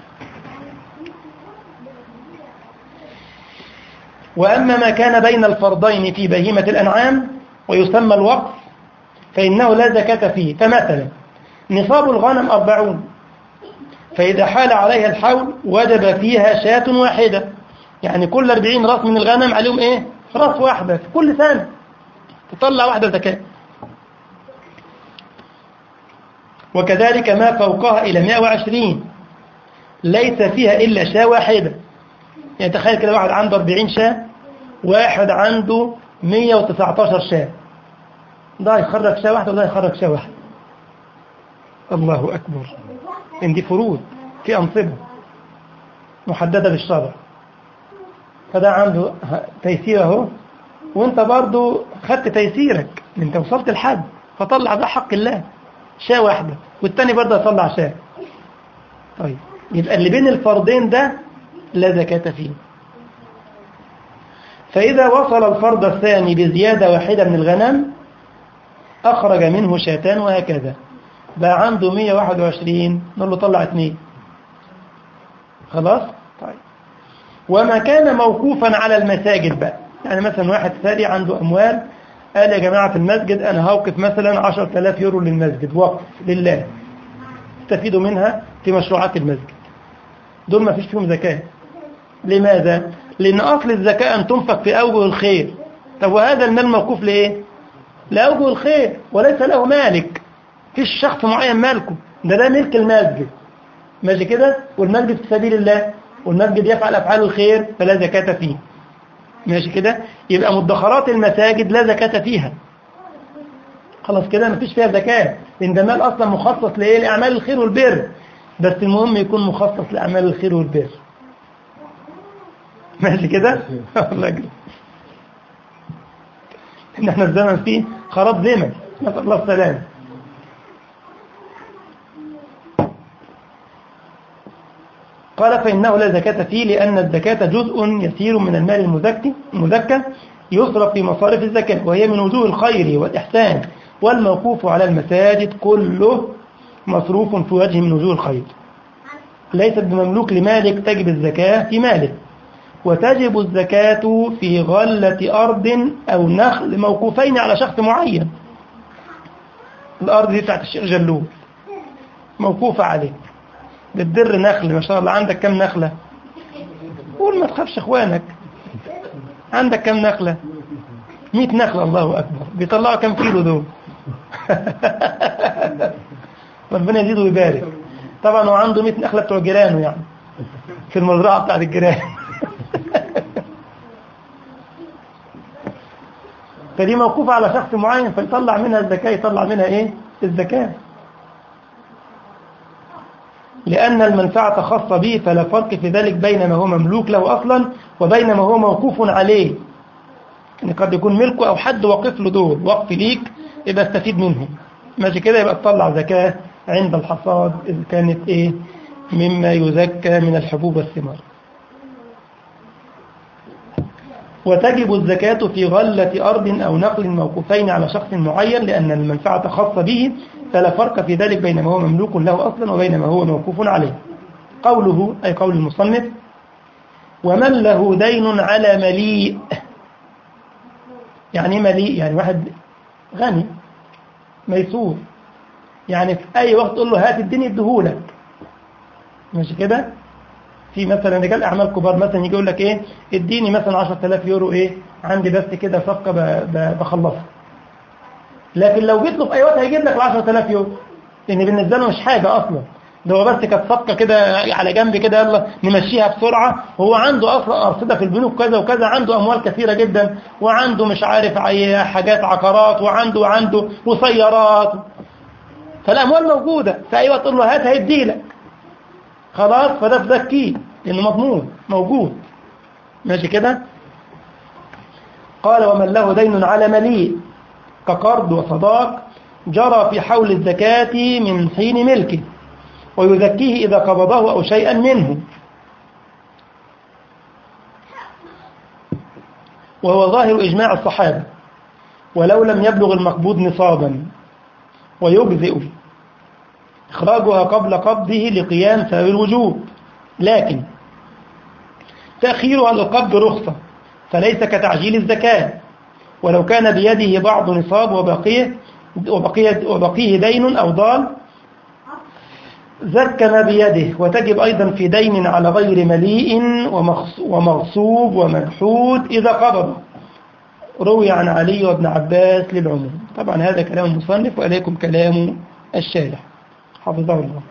وأما ما كان بين الفرضين في بهيمة الأنعام ويسمى الوقف فإنه لا زكاة فيه فمثلا نصاب الغنم أربعون فإذا حال عليها الحول وجب فيها شاة واحدة يعني كل أربعين راس من الغنم عليهم إيه راس واحدة في كل سنة تطلع واحدة زكاة وكذلك ما فوقها إلى 120 ليس فيها إلا شاة واحدة يعني تخيل كده واحد عنده 40 شاة واحد عنده 119 شاة ده يخرج شاة واحدة وده يخرج شاة واحدة الله أكبر إن دي فروض في أنصبة محددة بالشرع فده عنده تيسير اهو وانت برضو خدت تيسيرك انت وصلت الحد فطلع ده حق الله شاة واحدة والتاني برضه يطلع شاة طيب يبقى اللي بين الفردين ده لا زكاة فيه فإذا وصل الفرد الثاني بزيادة واحدة من الغنم أخرج منه شاتان وهكذا بقى عنده 121 نقول له طلع اثنين خلاص طيب وما كان موقوفا على المساجد بقى يعني مثلا واحد ثاني عنده أموال قال يا جماعة في المسجد أنا هوقف مثلا 10000 يورو للمسجد وقف لله استفيدوا منها في مشروعات المسجد دول ما فيش فيهم زكاة لماذا؟ لأن أصل الزكاة أن تنفق في أوجه الخير طب وهذا المال موقوف لإيه؟ لأوجه الخير وليس له مالك فيش شخص معين مالكه ده ده ملك المسجد ماشي كده والمسجد في سبيل الله والمسجد يفعل أفعال الخير فلا زكاة فيه ماشي كده يبقى مدخرات المساجد لا زكاة فيها خلاص كده مفيش فيها زكاة لأن ده مال أصلا مخصص لإيه لأعمال الخير والبر بس المهم يكون مخصص لأعمال الخير والبر ماشي كده الله يجزيك ان احنا الزمن فيه خراب زمن نسأل الله السلام قال فإنه لا زكاة فيه لأن الزكاة جزء يسير من المال المزكي المزكى يصرف في مصارف الزكاة وهي من وجوه الخير والإحسان والموقوف على المساجد كله مصروف في وجه من وجوه الخير ليست بمملوك لمالك تجب الزكاة في مالك وتجب الزكاة في غلة أرض أو نخل موقوفين على شخص معين الأرض دي بتاعت الشيخ جلول موقوفة عليه بتدر نخل ما شاء الله عندك كم نخلة قول ما تخافش اخوانك عندك كم نخلة مئة نخلة الله أكبر بيطلعوا كم كيلو دول ربنا يزيد ويبارك طبعا هو عنده 100 نخلة بتوع جيرانه يعني في المزرعة بتاعت الجيران فدي موقوفة على شخص معين فيطلع منها الزكاة يطلع منها إيه الزكاة لأن المنفعة خاصة به فلا فرق في ذلك بين ما هو مملوك له أصلا وبين ما هو موقوف عليه يعني قد يكون ملكه أو حد وقف له دول وقف ليك يبقى استفيد منهم ماشي كده يبقى تطلع زكاة عند الحصاد إذا كانت إيه مما يزكى من الحبوب والثمار وتجب الزكاة في غلة أرض أو نقل موقوفين على شخص معين لأن المنفعة خاصة به فلا فرق في ذلك بين ما هو مملوك له أصلا وبين ما هو موقوف عليه قوله أي قول المصنف ومن له دين على مليء يعني ايه مليء يعني واحد غني ميسور يعني في أي وقت تقول له هات الدنيا اديهولك ماشي كده في مثلا رجال اعمال كبار مثلا يجي يقول لك ايه اديني مثلا 10000 يورو ايه عندي بس كده صفقه بخلصها لكن لو جيت له في اي وقت هيجيب لك ال 10000 يورو لان بالنسبه له مش حاجه اصلا ده هو بس كانت صفقه كده على جنب كده يلا نمشيها بسرعه هو عنده اصلا ارصده في البنوك كذا وكذا عنده اموال كثيره جدا وعنده مش عارف حاجات عقارات وعنده وعنده وسيارات فالاموال موجوده في اي وقت تقول له هات هيديلك خلاص فده تزكيه لانه مضمون موجود ماشي كده قال ومن له دين على مليء كقرض وصداق جرى في حول الزكاة من حين ملكه ويزكيه إذا قبضه أو شيئا منه وهو ظاهر إجماع الصحابة ولو لم يبلغ المقبوض نصابا ويجزئ إخراجها قبل قبضه لقيام سبب الوجوب لكن تأخيرها للقبض رخصة فليس كتعجيل الزكاة ولو كان بيده بعض نصاب وبقيه وبقيه, وبقيه دين أو ضال زكى ما بيده وتجب أيضا في دين على غير مليء ومغصوب ومجحود إذا قبض روي عن علي وابن عباس للعموم طبعا هذا كلام المصنف وإليكم كلام الشارح حفظه الله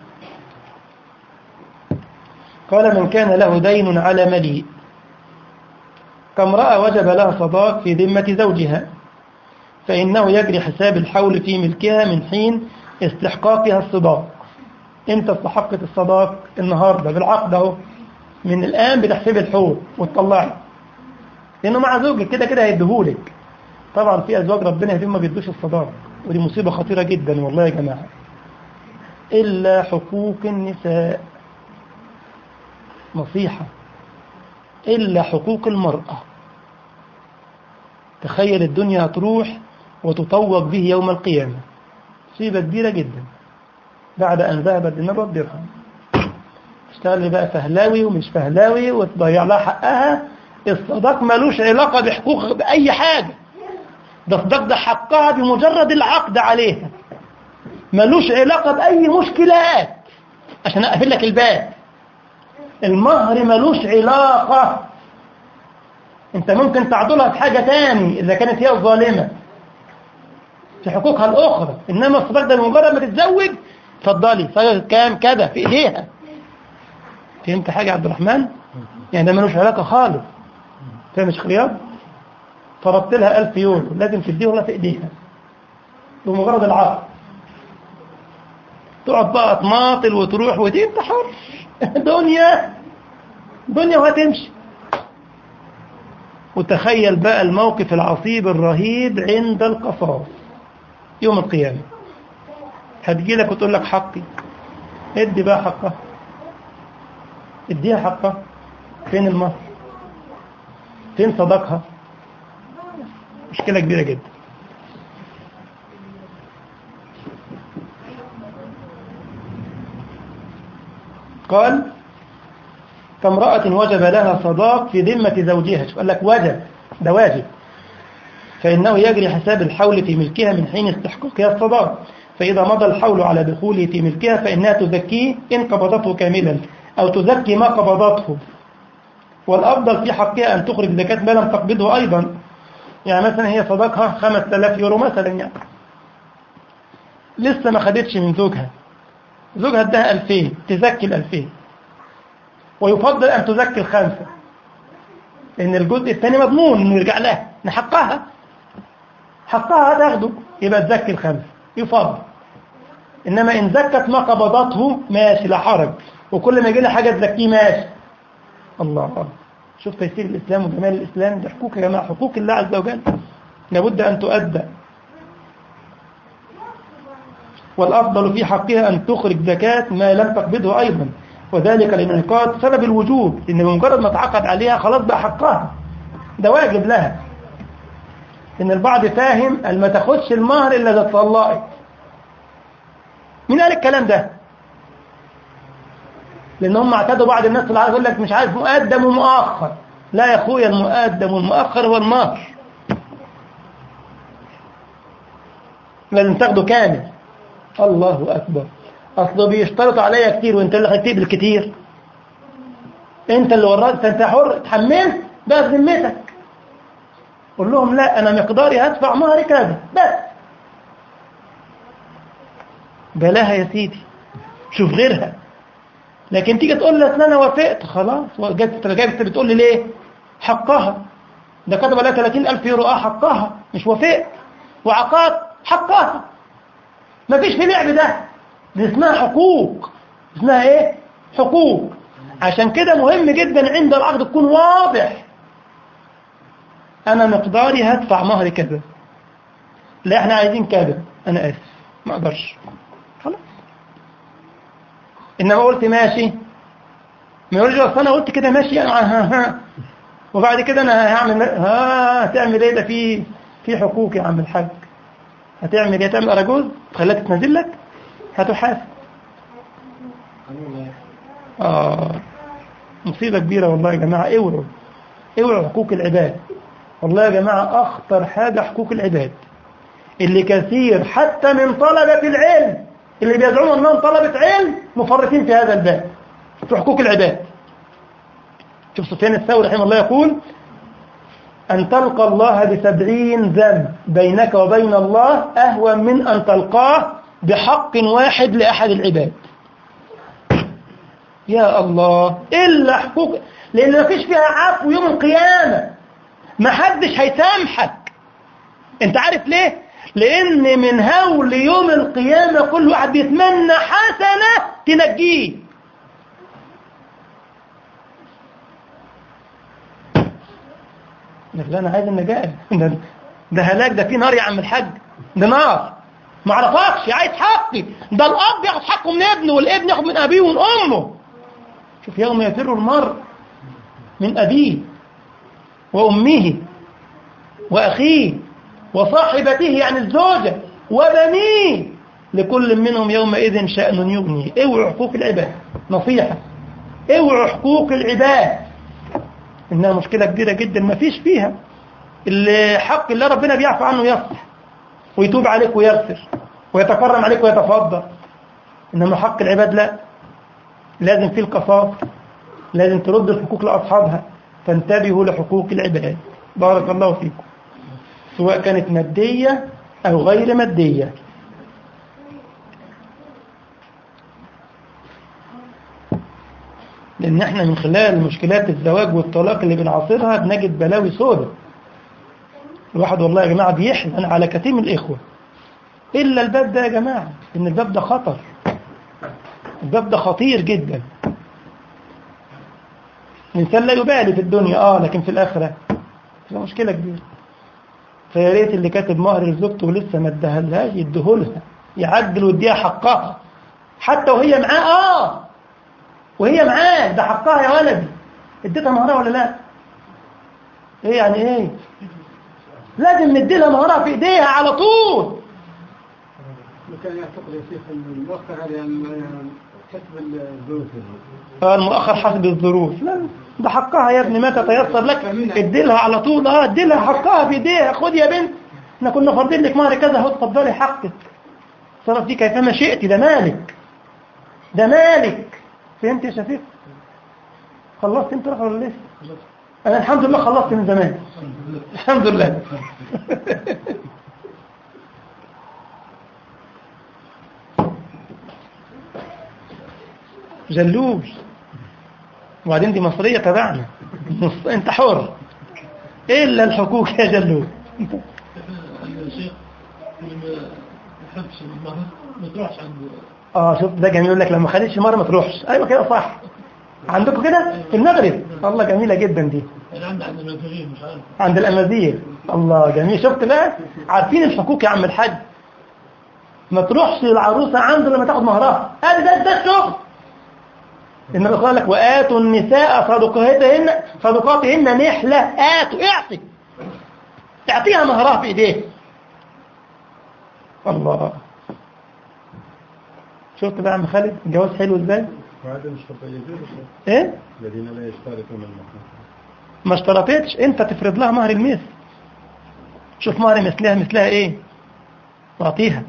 قال من كان له دين على مليء كامرأة وجب لها صداق في ذمة زوجها فإنه يجري حساب الحول في ملكها من حين استحقاقها الصداق انت استحقت الصداق النهاردة بالعقد اهو من الآن بتحسب الحول وتطلعي لأنه مع زوجك كده كده هيديهولك طبعا في أزواج ربنا يهديهم ما بيدوش الصداق ودي مصيبة خطيرة جدا والله يا جماعة إلا حقوق النساء نصيحة إلا حقوق المرأة تخيل الدنيا تروح وتطوق به يوم القيامة مصيبة كبيرة جدا بعد أن ذهبت الدينار والدرهم اشتغل لي بقى فهلاوي ومش فهلاوي وتضيع لها حقها الصداق ملوش علاقة بحقوق بأي حاجة ده الصداق ده حقها بمجرد العقد عليها ملوش علاقة بأي مشكلات عشان أقفل لك الباب المهر ملوش علاقة انت ممكن تعضلها في حاجة تاني إذا كانت هي الظالمة في حقوقها الأخرى إنما الصداق ده مجرد ما تتزوج اتفضلي صداق كام كذا في إيديها فهمت حاجة يا عبد الرحمن يعني ده ملوش علاقة خالص فاهم مش خيار طلبت لها 1000 يورو لازم تديه ولا في إيديها بمجرد العقد تقعد بقى تماطل وتروح وتيجي انت حر دنيا دنيا وهتمشي وتخيل بقى الموقف العصيب الرهيب عند القصاص يوم القيامة هتجي لك وتقول لك حقي ادي بقى حقها اديها حقها فين المهر فين صداقها مشكلة كبيرة جدا قال كامرأة وجب لها صداق في ذمة زوجها قال لك وجب ده واجب فإنه يجري حساب الحول في ملكها من حين استحقاقها الصداق فإذا مضى الحول على دخوله في ملكها فإنها تزكيه إن قبضته كاملا أو تزكي ما قبضته والأفضل في حقها أن تخرج زكاة ما لم تقبضه أيضا يعني مثلا هي صداقها 5000 يورو مثلا يعني لسه ما خدتش من زوجها زوجها اداها 2000 تزكي ال 2000 ويفضل أن تزكي الخمسة لأن الجزء الثاني مضمون إنه يرجع لها نحقها حقها هتاخده يبقى تزكي الخمس يفضل إنما إن زكت ما قبضته ماشي لا حرج وكل ما يجي لي حاجة تزكيه ماشي الله شوف تيسير الإسلام وجمال الإسلام دي حقوق يا جماعة حقوق الله عز وجل لابد أن تؤدى والأفضل في حقها أن تخرج زكاة ما لم تقبضه أيضا وذلك لانعقاد سبب الوجوب إن بمجرد ما تعقد عليها خلاص بقى حقها ده واجب لها إن البعض فاهم أن ما تاخدش المهر إلا إذا اتطلقت مين قال الكلام ده لأن هم اعتادوا بعض الناس اللي عايز يقول لك مش عارف مقدم ومؤخر لا يا أخويا المقدم والمؤخر هو المهر لازم تاخده كامل الله أكبر أصله بيشترطوا عليا كتير وانت اللي خدتيه بالكتير انت اللي ورطت انت حر اتحملت ده بذمتك قول لهم لا انا مقداري هدفع مهري كذا بس بلاها يا سيدي شوف غيرها لكن تيجي تقول لي اصل انا وافقت خلاص جت جايب بتقول لي ليه حقها ده كتب عليها 30000 يورو اه حقها مش وافقت وعقاد حقها مفيش في لعب ده دي اسمها حقوق اسمها ايه حقوق عشان كده مهم جدا عند العقد تكون واضح انا مقداري هدفع مهر كذا لا احنا عايزين كذا انا اسف ما اقدرش خلاص انما قلت ماشي ما يقولش اصل انا قلت كده ماشي يعني ها ها وبعد كده انا هعمل ها هتعمل ايه ده في في حقوق يا عم الحاج هتعمل ايه تعمل اراجوز تخليها تتنازل لك هتحاسب اه مصيبة كبيرة والله يا جماعة اوعوا اوعوا حقوق العباد والله يا جماعة اخطر حاجة حقوق العباد اللي كثير حتى من طلبة العلم اللي بيدعون انهم طلبة علم مفرطين في هذا الباب في حقوق العباد شوف سفيان الثوري رحمه الله يقول أن تلقى الله بسبعين ذنب بينك وبين الله أهون من أن تلقاه بحق واحد لأحد العباد يا الله إلا حقوق لأن ما فيش فيها عفو يوم القيامة ما حدش هيسامحك انت عارف ليه لأن من هول يوم القيامة كل واحد بيتمنى حسنة تنجيه لا أنا عايز النجاة ده, ده هلاك ده في نار يا عم الحاج ده نار ما عرفكش عايز حقي ده الأب ياخد حقه من ابنه والابن ياخد من أبيه ومن أمه شوف يوم يفر المرء من أبيه وأمه وأخيه وصاحبته يعني الزوجة وبنيه لكل منهم يومئذ شأن يغني اوعوا حقوق العباد نصيحة اوعوا حقوق العباد إنها مشكلة كبيرة جدا ما فيش فيها اللي حق الله ربنا بيعفو عنه يصلح ويتوب عليك ويغفر ويتكرم عليك ويتفضل إنما حق العباد لا لازم في القصاص لازم ترد الحقوق لأصحابها فانتبهوا لحقوق العباد بارك الله فيكم سواء كانت مادية أو غير مادية لأن احنا من خلال مشكلات الزواج والطلاق اللي بنعاصرها بنجد بلاوي سودة الواحد والله يا جماعة بيحزن على كثير من الإخوة إلا الباب ده يا جماعة إن الباب ده خطر الباب ده خطير جدا الإنسان لا يبالي في الدنيا آه لكن في الآخرة ده مشكلة كبيرة فيا ريت اللي كاتب مهر لزوجته ولسه ما ادهلهاش يديهولها يعدل ويديها حقها حتى وهي معاه اه وهي معاه ده حقها يا ولدي اديتها مهرها ولا لا ايه يعني ايه لازم ندي لها مهرها في ايديها على طول كان يعتقد يا شيخ ان المؤخر هذا حسب الظروف اه المؤخر حسب الظروف لا ده حقها يا ابني ما تتيسر لك ادي لها على طول اه ادي لها حقها في ايديها خد يا بنت احنا كنا فارضين لك مهر كذا اهو اتفضلي حقك صرف دي كيفما شئت ده مالك ده مالك فهمت يا شفيق خلصت انت رخر ولا لسه انا الحمد لله خلصت من زمان الحمد لله جلوش وبعدين دي مصرية تبعنا انت حر الا الحقوق يا جلوش تحبش المرة ما تروحش عند اه شوف ده جميل يقول لك لما خدتش مره ما تروحش ايوه كده صح عندكم كده في المغرب الله جميله جدا دي أنا عندي عند المنزلين مش عارف عند الامازيغ الله جميل شفت بقى عارفين الحقوق يا عم الحاج ما تروحش العروسه عنده لما تاخد مهرها ادي ده ده الشغل النبي قال لك واتوا النساء صدقاتهن صدقاتهن نحله اتوا اعطي تعطيها مهرها في ايديه الله شفت بقى يا عم خالد الجواز حلو ازاي وهذا مش خطأ يجوز ايه الذين لا يشترطون المحرم ما اشترطتش انت تفرض لها مهر المثل شوف مهر مثلها مثلها ايه واعطيها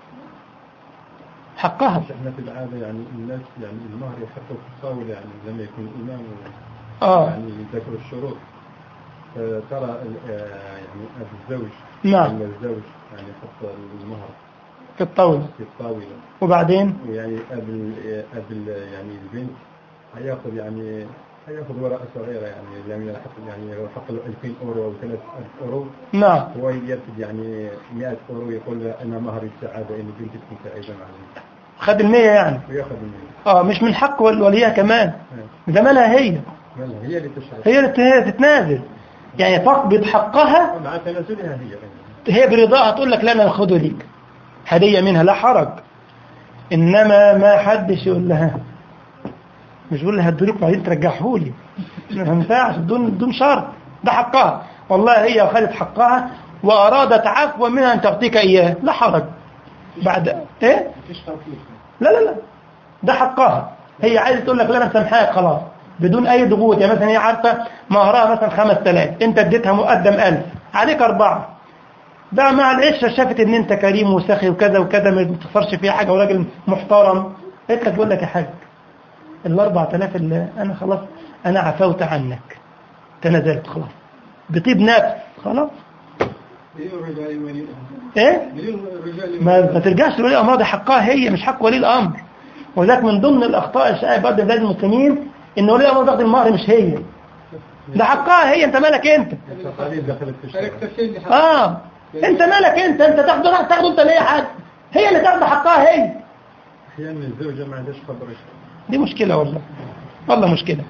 حقها بس احنا في العادة يعني الناس يعني المهر يحطوا في الطاولة يعني لما يكون الإمام اه يعني يذكروا الشروط فترى ال- آه، يعني أبو الزوج نعم. ولا الزوج يعني يحط المهر في الطاولة في الطاولة وبعدين ويعني قبل قبل يعني البنت هياخذ يعني هياخذ ورقة صغيرة يعني لم يحط يعني لو حط له 2000 أورو أو 3000 أورو نعم هو يرتب يعني 100 أورو يقول له أنا مهر السعادة إن بنتي تكون سعيدة معي خد المية يعني وياخذ المال اه مش من حق ول- وليها كمان ده مالها هي مالها هي اللي تشرف هي اللي ت- تتنازل يعني تقبض حقها مع تنازلها هي هي برضاها تقول لك لا انا هاخده ليك هدية منها لا حرج انما ما حدش يقول لها مش بقول لها هدولك وبعدين ترجعه لي ما ينفعش بدون بدون شرط ده حقها والله هي خدت حقها وارادت عفوا منها ان تعطيك اياه لا حرج بعد ايه لا لا لا ده حقها هي عايزه تقول لك لا انا مسامحاك خلاص بدون اي ضغوط يعني مثلا هي عارفه مهرها مثلا 5000 انت اديتها مقدم 1000 عليك اربعه بقى مع العشره شافت ان انت كريم وسخي وكذا وكذا ما بتخسرش فيها حاجه وراجل محترم قلت لك بقول لك يا حاج ال 4000 اللي انا خلاص انا عفوت عنك تنازلت خلاص بطيب نفس خلاص مليون رجال ولي ايه مليون رجال ما, ما ترجعش لولي الامر ده حقها هي مش حق ولي الامر وذاك من ضمن الاخطاء الشائعه برضه في بلاد المسلمين ان ولي الامر بياخد المهر مش هي ده حقها هي انت مالك انت التقاليد دخلت في الشرع تفسير لحق اه انت مالك انت انت تاخده تاخده انت ليه حد هي اللي تاخد حقها هي أحيانا الزوجة ما عندهاش خبر إيش دي مشكله والله والله مشكله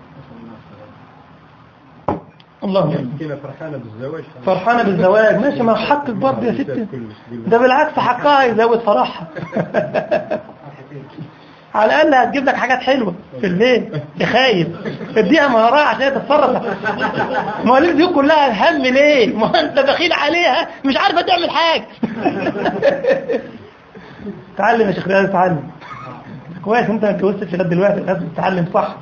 اللهم يمكن فرحانة بالزواج فرحانة بالزواج ماشي ما حقك برضه يا ستي ده بالعكس حقها يزود فرحها على الأقل هتجيب لك حاجات حلوة في البيت تخايف اديها مهارات عشان تتصرف ما هو البيوت كلها الهم ليه ما هو انت بخيل عليها مش عارفة تعمل حاجة تعلم يا شيخ رياض تعلم كويس انت ما اتجوزتش لغايه دلوقتي لازم تتعلم صح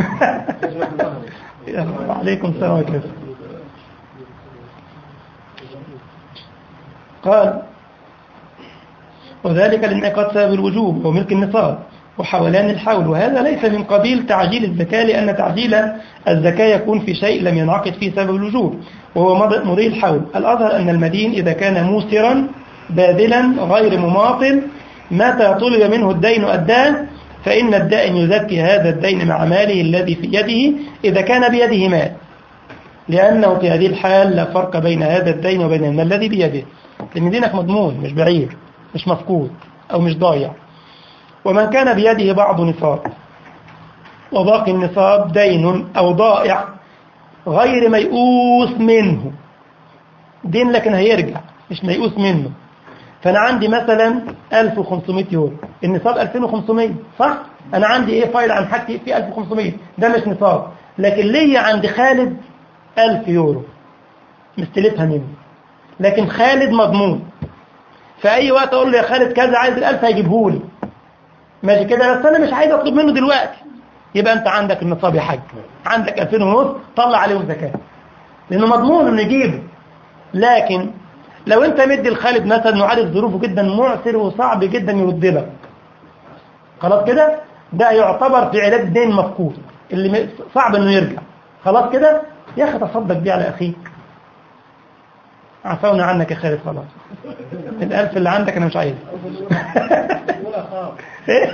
يا رب عليكم السلام عليكم قال وذلك لانعقاد سبب الوجوب وملك النصاب وحولان الحول وهذا ليس من قبيل تعجيل الزكاة لأن تعجيل الزكاة يكون في شيء لم ينعقد فيه سبب الوجوب وهو مض- مضي الحول الأظهر أن المدين إذا كان موسرا باذلا غير مماطل متى طلب منه الدين أداه فإن الدائن يزكي هذا الدين مع ماله الذي في يده إذا كان بيده مال لأنه في هذه الحال لا فرق بين هذا الدين وبين المال الذي بيده لأن دينك مضمون مش بعير مش مفقود أو مش ضايع ومن كان بيده بعض نصاب وباقي النصاب دين أو ضائع غير ميؤوس منه دين لكن هيرجع مش ميؤوس منه فأنا عندي مثلا 1500 يورو النصاب 2500 صح؟ أنا عندي إيه فايل عن حاجتي في 1500 ده مش نصاب لكن ليا عند خالد 1000 يورو مستلفها منه لكن خالد مضمون في أي وقت أقول له يا خالد كذا عايز الألف هيجيبهولي ماشي كده بس أنا مش عايز أطلب منه دلوقتي يبقى أنت عندك النصاب يا حاج عندك 2000 ونص طلع عليهم زكاة لأنه مضمون إنه يجيبه لكن لو أنت مدي الخالد مثلا وعارف ظروفه جدا معسر وصعب جدا يرد لك خلاص كده ده يعتبر في علاج دين مفقود اللي م- صعب إنه يرجع خلاص كده يا أخي تصدق بيه على أخيك عفونا عنك يا خالد خلاص الألف اللي عندك أنا مش عايز إيه؟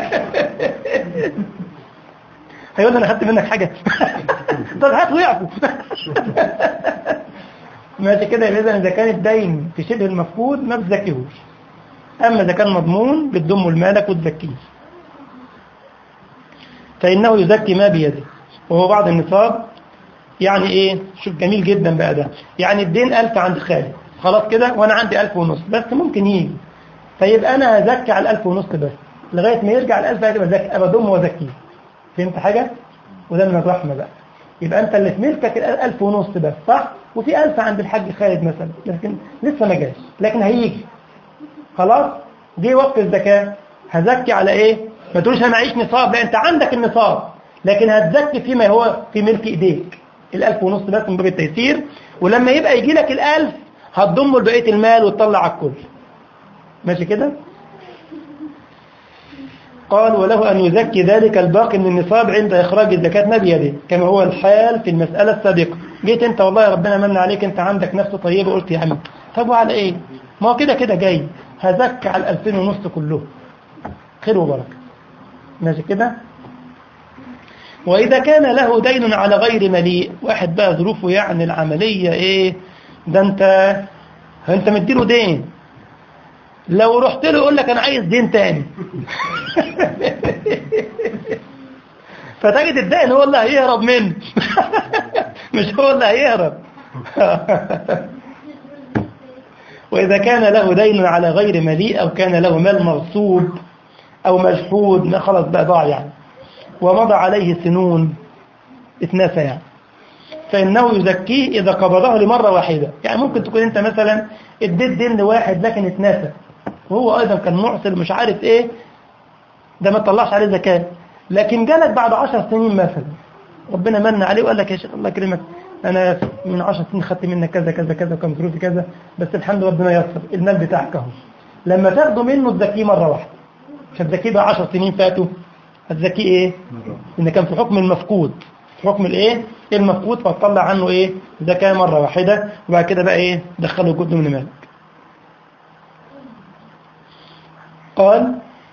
هيقول لي أنا خدت منك حاجة طب هات ويعفو ماشي كده يبقى إذا إذا كان الدين في شبه المفقود ما بتزكيهوش أما إذا كان مضمون بتضمه لمالك وتزكيه فإنه يزكي ما بيده وهو بعد النصاب يعني إيه شوف جميل جدا بقى ده يعني الدين ألف عند خالد خلاص كده وأنا عندي ألف ونص بس ممكن يجي فيبقى أنا هزكي على الألف ونص بس لغاية ما يرجع الألف هتبقى أزكي أبقى أضمه وأزكيه فهمت حاجة؟ وده من الرحمة بقى يبقى أنت اللي في ملكك الألف ونص بس صح؟ وفي ألف عند الحاج خالد مثلا لكن لسه ما جاش لكن هيجي خلاص جه وقت الزكاة هزكي على ايه ما تقولش انا معيش نصاب لا انت عندك النصاب لكن هتزكي فيما هو في ملك ايديك الالف ونص بس من باب التيسير ولما يبقى يجي لك الالف هتضمه لبقيه المال وتطلع على الكل ماشي كده قال وله أن يزكي ذلك الباقي من النصاب عند إخراج الزكاة ما بيده كما هو الحال في المسألة السابقة جيت أنت والله يا ربنا من عليك أنت عندك نفس طيبة قلت يا عم طب وعلى إيه ما هو كده كده جاي هزكي على الألفين ونص كلهم خير وبركة ماشي كده وإذا كان له دين على غير مليء واحد بقى ظروفه يعني العملية إيه ده أنت أنت مديله دين لو رحت له يقول لك أنا عايز دين تاني فتجد الدين هو اللي هيهرب منه مش هو اللي هيهرب وإذا كان له دين على غير مليء أو كان له مال مغصوب أو مجحود ما خلص بقى ضاع يعني ومضى عليه سنون اتنسى يعني فإنه يزكيه إذا قبضه لمرة واحدة يعني ممكن تكون أنت مثلا اديت دين لواحد لكن اتنسى وهو أيضا كان معسر مش عارف إيه ده ما طلعش عليه زكاة لكن جالك بعد عشر سنين مثلا ربنا من عليه وقال لك يا شيخ الله يكرمك أنا من عشر سنين خدت منك كذا كذا كذا وكان ظروفي كذا بس الحمد لله ربنا يسر المال بتاعك اهو لما تاخده منه تزكيه مرة واحدة مش هتزكيه بقى 10 سنين فاتوا هتزكيه ايه ان كان في حكم المفقود في حكم الايه المفقود فتطلع عنه ايه زكاة مرة واحدة وبعد كده بقى ايه دخله جزء من مالك قال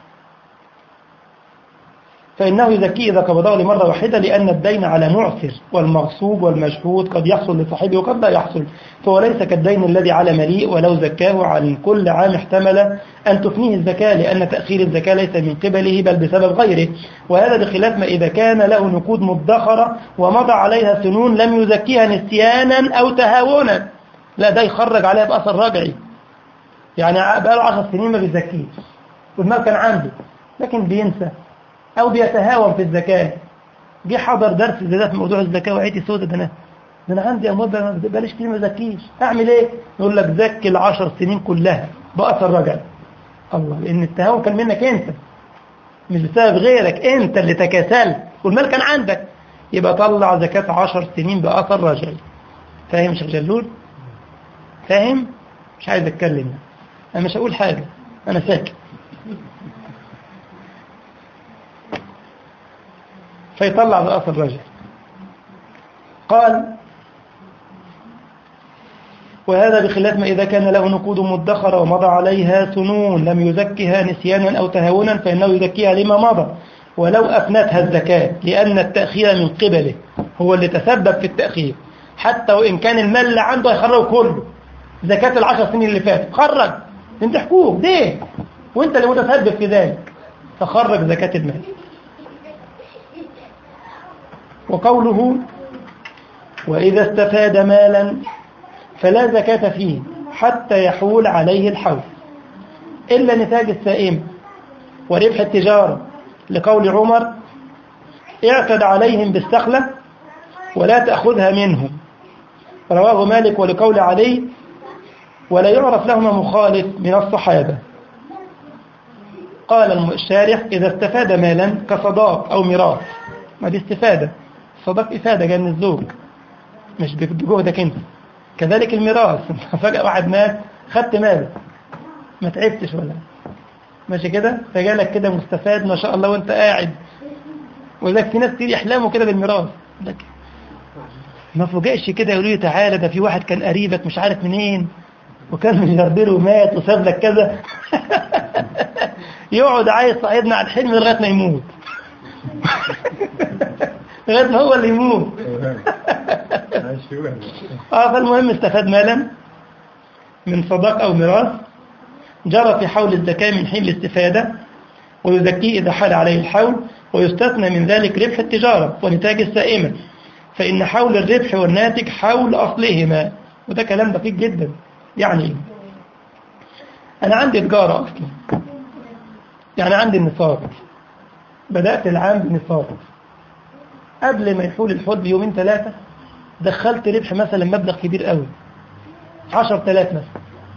فإنه يزكيه إذا قبضه لمرة واحدة لأن الدين على معسر والمغصوب والمشهود قد يحصل لصاحبه وقد لا يحصل فهو ليس كالدين الذي على مليء ولو زكاه عن كل عام احتمل أن تفنيه الزكاة لأن تأخير الزكاة ليس من قبله بل بسبب غيره وهذا بخلاف ما إذا كان له نقود مدخرة ومضى عليها سنون لم يزكيها نسيانا أو تهاونا لا ده يخرج عليها بأثر رجعي يعني بقى له 10 سنين ما بيزكيش والمال كان عنده لكن بينسى أو بيتهاون في الزكاة جه حضر درس زي ده في موضوع الزكاة وعيتي سودة ده أنا ده أنا عندي أموال ما بقاليش كتير ما زكيش أعمل إيه؟ يقول لك زكي العشر سنين كلها بأثر رجع الله لأن التهاون كان منك أنت مش بسبب غيرك أنت اللي تكاسلت والمال كان عندك يبقى طلع زكاة عشر سنين بأثر رجعي فاهم شيخ جلول؟ فاهم؟ مش عايز أتكلم أنا مش هقول حاجة أنا ساكت فيطلع بأثر الرجل قال وهذا بخلاف ما إذا كان له نقود مدخرة ومضى عليها سنون لم يزكها نسيانا أو تهاونا فإنه يزكيها لما مضى ولو أفنتها الزكاة لأن التأخير من قبله هو اللي تسبب في التأخير حتى وإن كان المال اللي عنده هيخرجه كله زكاة العشر سنين اللي فاتت خرج انت حقوق دين وانت اللي متسبب في ذلك فخرج زكاة المال وقوله وإذا استفاد مالا فلا زكاة فيه حتى يحول عليه الحول إلا نتاج السائمة وربح التجارة لقول عمر اعتد عليهم بالسخلة ولا تأخذها منهم رواه مالك ولقول علي ولا يعرف لهما مخالف من الصحابة قال الشارح إذا استفاد مالا كصداق أو ميراث ما دي استفادة صداق إفادة جاي من الزوج مش بجهدك انت كذلك الميراث فجأة واحد مات خدت ماله ما تعبتش ولا ماشي كده فجالك كده مستفاد ما شاء الله وانت قاعد ولذلك في ناس كتير يحلموا كده بالميراث لك ما فوجئش كده يقولوا لي تعالى ده في واحد كان قريبك مش عارف منين وكان ملياردير ومات وساب لك كذا يقعد عايز صاحبنا على الحلم لغايه ما يموت لغايه ما هو اللي يموت اه فالمهم استفاد مالا من صداق او ميراث جرى في حول الزكاة من حين الاستفادة ويزكيه إذا حال عليه الحول ويستثنى من ذلك ربح التجارة ونتاج السائمة فإن حول الربح والناتج حول أصلهما وده كلام دقيق جدا يعني إيه؟ أنا عندي تجارة أصلا يعني عندي النصاب بدأت العام بنصاب قبل ما يحول الحول بيومين ثلاثة دخلت ربح مثلا مبلغ كبير قوي 10000 مثلا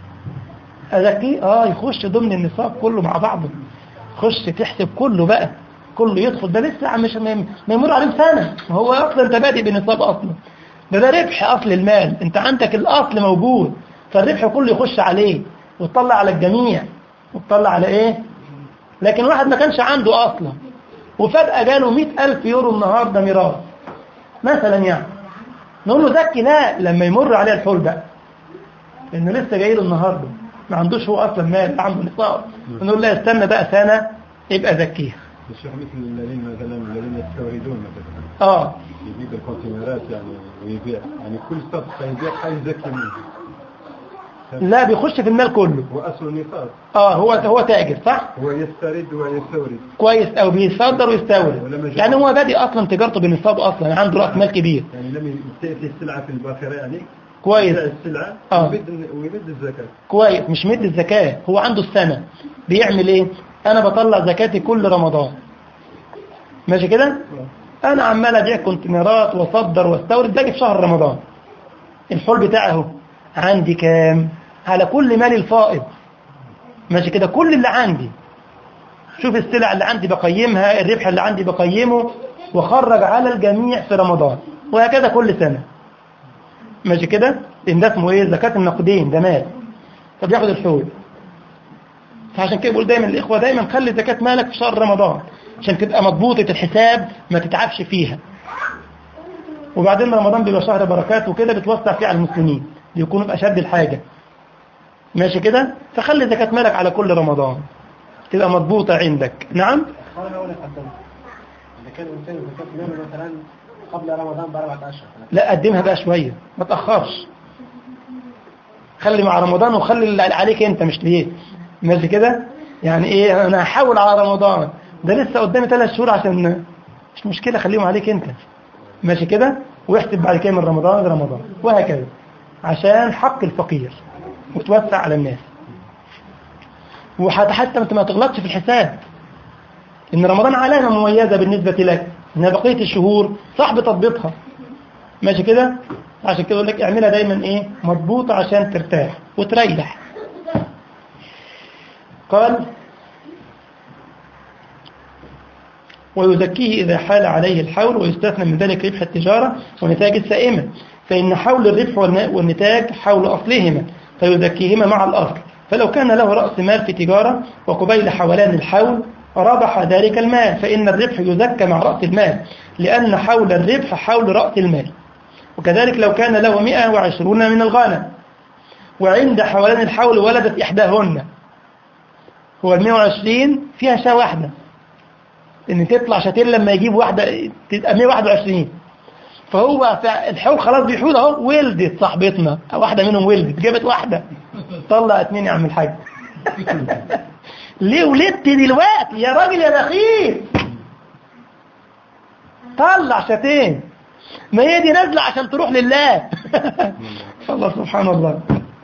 أذكيه آه يخش ضمن النصاب كله مع بعضه خش تحسب كله بقى كله يدخل ده لسه مش ما يمر عليه سنة هو أصلا أنت بادئ بنصاب أصلا ده ده ربح أصل المال أنت عندك الأصل موجود فالربح كله يخش عليه وتطلع على الجميع وتطلع على إيه لكن واحد ما كانش عنده أصلا وفجأة جاله مئة ألف يورو النهاردة ميراث مثلا يعني نقول له زكي لا لما يمر عليه الحول بقى لأنه لسه جاي له النهاردة ما عندوش هو أصلا مال عنده نصاب نقول له استنى بقى سنة يبقى زكيها الشيخ مثل الذين مثلا الذين يستوردون مثلا اه يجيب الكونتينرات يعني ويبيع يعني كل صفقة يبيع حيزكي منه لا بيخش في المال كله هو أصل النصاب اه هو هو تاجر صح هو يسترد ويستورد كويس او بيصدر ويستورد يعني هو بادئ اصلا تجارته بنصاب اصلا عنده راس مال كبير يعني لم تأتي السلعة في الباخرة يعني كويس يبيع السلعة آه. ويمد ويمد الزكاة كويس مش مد الزكاة هو عنده السنة بيعمل ايه انا بطلع زكاتي كل رمضان ماشي كده انا عمال ابيع كونتينرات واصدر واستورد باجي في شهر رمضان الحول بتاعي اهو عندي كام على كل مالي الفائض ماشي كده كل اللي عندي شوف السلع اللي عندي بقيمها الربح اللي عندي بقيمه وخرج على الجميع في رمضان وهكذا كل سنة ماشي كده لان ده اسمه ايه زكاة النقدين ده مال فبياخد الحول فعشان كده بقول دايما الاخوة دايما خلي زكاة مالك في شهر رمضان عشان تبقى مضبوطة الحساب ما تتعبش فيها وبعدين رمضان بيبقى شهر بركات وكده بتوسع فيه على المسلمين بيكونوا في أشد الحاجة ماشي كده فخلي زكاة مالك على كل رمضان تبقى مضبوطة عندك نعم قال أولا قدم إذا كان الإنسان زكاة ماله مثلا قبل رمضان بأربعة أشهر لا قدمها بقى شوية ما تأخرش خلي مع رمضان وخلي اللي عليك انت مش ليه ماشي كده يعني ايه انا هحاول على رمضان ده لسه قدامي ثلاث شهور عشان مش مشكلة خليهم عليك انت ماشي كده واحسب بعد كده من رمضان لرمضان وهكذا عشان حق الفقير وتوسع على الناس وحتى حتى انت ما تغلطش في الحساب ان رمضان علامة مميزة بالنسبة لك ان بقية الشهور صعب تضبطها ماشي كده عشان كده اقول لك اعملها دايما ايه مضبوطة عشان ترتاح وتريح قال ويزكيه إذا حال عليه الحول ويستثنى من ذلك ربح التجارة ونتاج السائمة فإن حول الربح والنتاج حول أصلهما فيزكيهما مع الأصل فلو كان له رأس مال في تجارة وقبيل حولان الحول ربح ذلك المال فإن الربح يزكى مع رأس المال لأن حول الربح حول رأس المال وكذلك لو كان له 120 من الغنم وعند حولان الحول ولدت إحداهن هو ال 120 فيها شاة واحدة ان تطلع شاتين لما يجيب واحدة تبقى 121 فهو الحول خلاص بيحول اهو ولدت صاحبتنا واحدة منهم ولدت جابت واحدة طلع اتنين يا عم الحاج ليه ولدت دلوقتي يا راجل يا بخيل طلع شاتين ما هي دي نازلة عشان تروح لله الله سبحان الله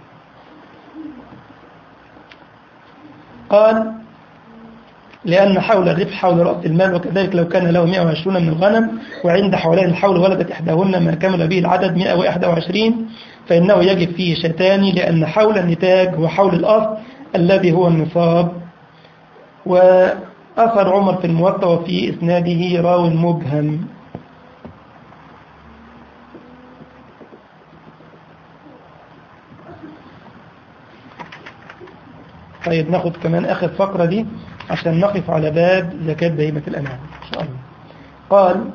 قال لأن حول الربح حول رأس المال وكذلك لو كان له 120 من الغنم وعند حولين الحول ولدت إحداهن ما كمل به العدد 121 فإنه يجب فيه شتان لأن حول النتاج هو حول الأصل الذي هو النصاب وأثر عمر في الموطأ وفي إسناده راو مبهم طيب ناخد كمان آخر فقرة دي عشان نقف على باب زكاة بهيمة الأنعام إن شاء الله قال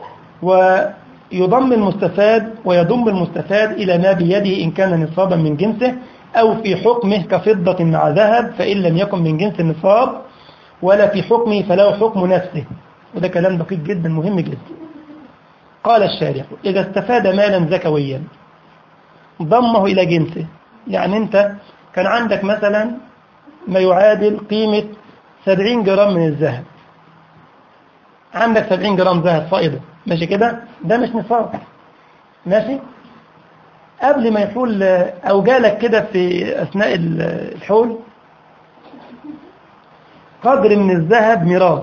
ويضم المستفاد ويضم المستفاد إلى ما بيده إن كان نصابا من جنسه أو في حكمه كفضة مع ذهب فإن لم يكن من جنس النصاب ولا في حكمه فله حكم نفسه وده كلام دقيق جدا مهم جدا قال الشارع إذا استفاد مالا زكويا ضمه إلى جنسه يعني أنت كان عندك مثلا ما يعادل قيمة 70 جرام من الذهب عندك 70 جرام ذهب فائضة ماشي كده ده مش نصاب ماشي قبل ما يحول أو جالك كده في أثناء الحول قدر من الذهب ميراث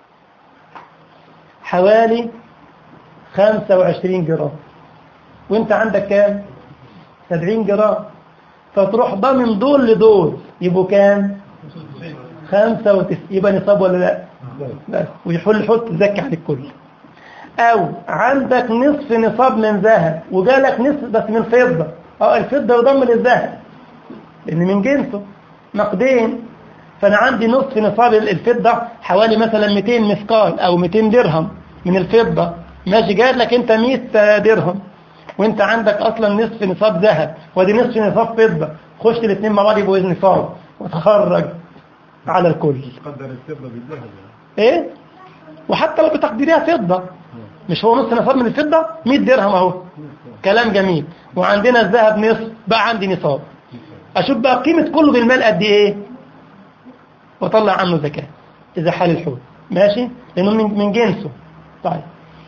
حوالي 25 جرام وانت عندك كام 70 جرام فتروح ضامن دول لدول يبقوا كام 95 يبقى نصاب ولا لا بس ويحل حط تزكي عن الكل او عندك نصف نصاب من ذهب وجالك نصف بس من فضة اه الفضة يضم للذهب لان من جنسه نقدين فانا عندي نصف نصاب الفضة حوالي مثلا 200 مثقال او 200 درهم من الفضة ماشي جاي لك انت 100 درهم وانت عندك اصلا نصف نصاب ذهب ودي نصف نصاب فضة خش الاثنين مع بعض يبقوا نصاب وتخرج على الكل قدر الفضة بالذهب يعني. ايه وحتى لو بتقديرها فضة مش هو نصف نصاب من الفضة 100 درهم اهو كلام جميل وعندنا الذهب نصف بقى عندي نصاب اشوف بقى قيمة كله بالمال قد ايه واطلع عنه زكاة اذا حال الحول ماشي لانه من من جنسه طيب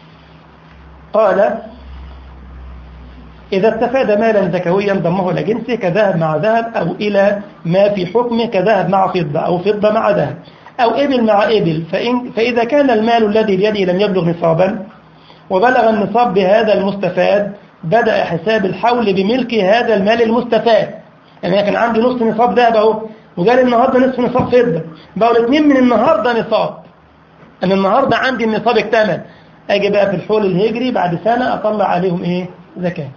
قال إذا استفاد مالا زكويا ضمه إلى جنسه كذهب مع ذهب أو إلى ما في حكمه كذهب مع فضة أو فضة مع ذهب أو إبل مع إبل فإن فإذا كان المال الذي بيده لم يبلغ نصابا وبلغ النصاب بهذا المستفاد بدأ حساب الحول بملك هذا المال المستفاد يعني كان عندي نصف نصاب ذهب أهو وقال النهاردة نصف نصاب فضة بقوا الاثنين من النهاردة نصاب أنا النهاردة عندي النصاب اكتمل أجي بقى في الحول الهجري بعد سنة أطلع عليهم إيه زكاة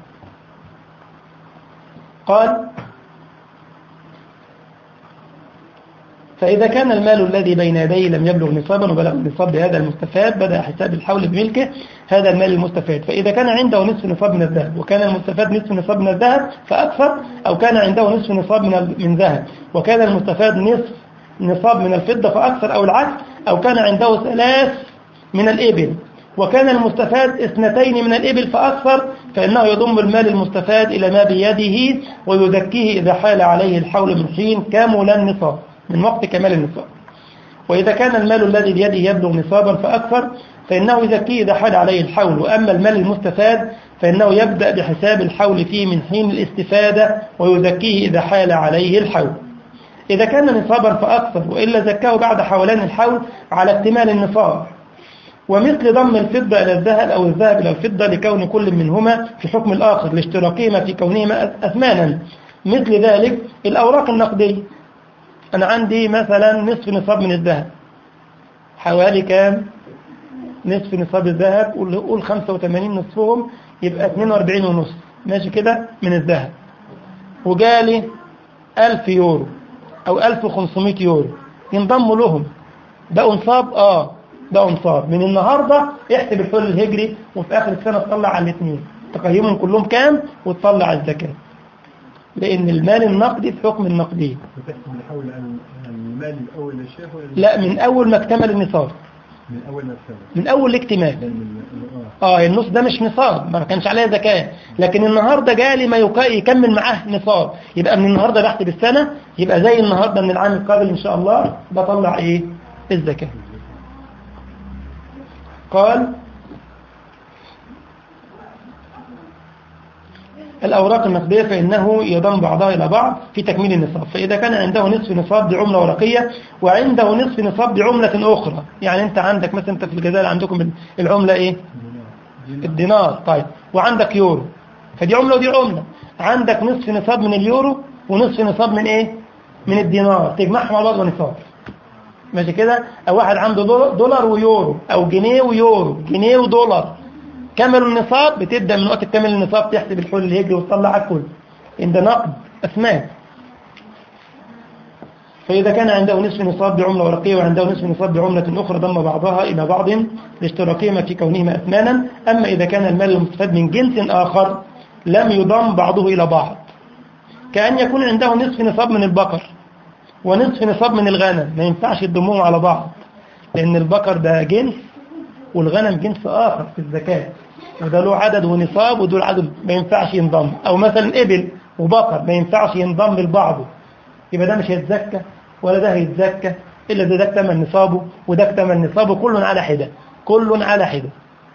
قال فإذا كان المال الذي بين يديه لم يبلغ نصابا وبلغ النصاب بهذا المستفاد بدأ حساب الحول بملكه هذا المال المستفاد فإذا كان عنده نصف نصاب من الذهب وكان المستفاد نصف نصاب من الذهب فأكثر أو كان عنده نصف نصاب من من ذهب وكان المستفاد نصف نصاب من الفضة فأكثر أو العكس أو كان عنده ثلاث من الإبل وكان المستفاد اثنتين من الإبل فأكثر فإنه يضم المال المستفاد إلى ما بيده ويزكيه إذا حال عليه الحول من حين كامل النصاب من وقت كمال النصاب وإذا كان المال الذي بيده يبلغ نصابا فأكثر فإنه يزكيه إذا حال عليه الحول وأما المال المستفاد فإنه يبدأ بحساب الحول فيه من حين الاستفادة ويزكيه إذا حال عليه الحول إذا كان نصابا فأكثر وإلا زكاه بعد حولان الحول على اكتمال النصاب ومثل ضم الفضة إلى الذهب أو الذهب إلى الفضة لكون كل منهما في حكم الآخر لاشتراكهما في كونهما أثمانا مثل ذلك الأوراق النقدية أنا عندي مثلا نصف نصاب من الذهب حوالي كام نصف نصاب الذهب قول 85 نصفهم يبقى 42 ونص ماشي كده من الذهب وجالي 1000 يورو أو 1500 يورو ينضموا لهم بقوا نصاب آه بقوا نصاب من النهاردة احسب الحول الهجري وفي آخر السنة تطلع على الاثنين تقيمهم كلهم كام وتطلع الزكاة لأن المال النقدي في حكم النقدي وتحكم الحول عن عن المال الأول للشيخ ولا لا من أول ما اكتمل النصاب من أول ما ابتدى من أول الاكتمال يعني من آه اه النص ده مش نصاب ما كانش عليها زكاة لكن النهاردة جالي ما يكا- يكمل معاه نصاب يبقى من النهاردة بحسب السنة يبقى زي النهاردة من العام القابل إن شاء الله بطلع إيه الزكاة قال الأوراق النقدية فإنه يضم بعضها إلى بعض في تكميل النصاب فإذا كان عنده نصف نصاب بعملة ورقية وعنده نصف نصاب بعملة أخرى يعني أنت عندك مثلا أنت في الجزائر عندكم العملة إيه الدينار طيب وعندك يورو فدي عملة ودي عملة عندك نصف نصاب من اليورو ونصف نصاب من إيه من الدينار تجمعهم مع بعض ونصاب ماشي كده أو واحد عنده دول- دولار ويورو أو جنيه ويورو جنيه ودولار كملوا النصاب بتبدأ من وقت كامل النصاب تحسب الحول الهجري وتطلع على الكل إن ده نقد أثمان فإذا كان عنده نصف نصاب بعملة ورقية وعنده نصف نصاب بعملة أخرى ضم بعضها إلى بعض لاشتراكهما في كونهما أثمانا أما إذا كان المال المستفاد من جنس آخر لم يضم بعضه إلى بعض كأن يكون عنده نصف نصاب من البقر ونصف نصاب من الغنم ما ينفعش يضمهم على بعض لأن البقر ده جنس والغنم جنس آخر في الزكاة وده له عدد ونصاب ودول عدد ما ينفعش ينضم أو مثلا إبل وبقر ما ينفعش ينضم لبعضه يبقى ده مش هيتزكى ولا ده هيتزكى إلا ده ده تمن نصابه وده تمن نصابه كل على حدة كل على حدة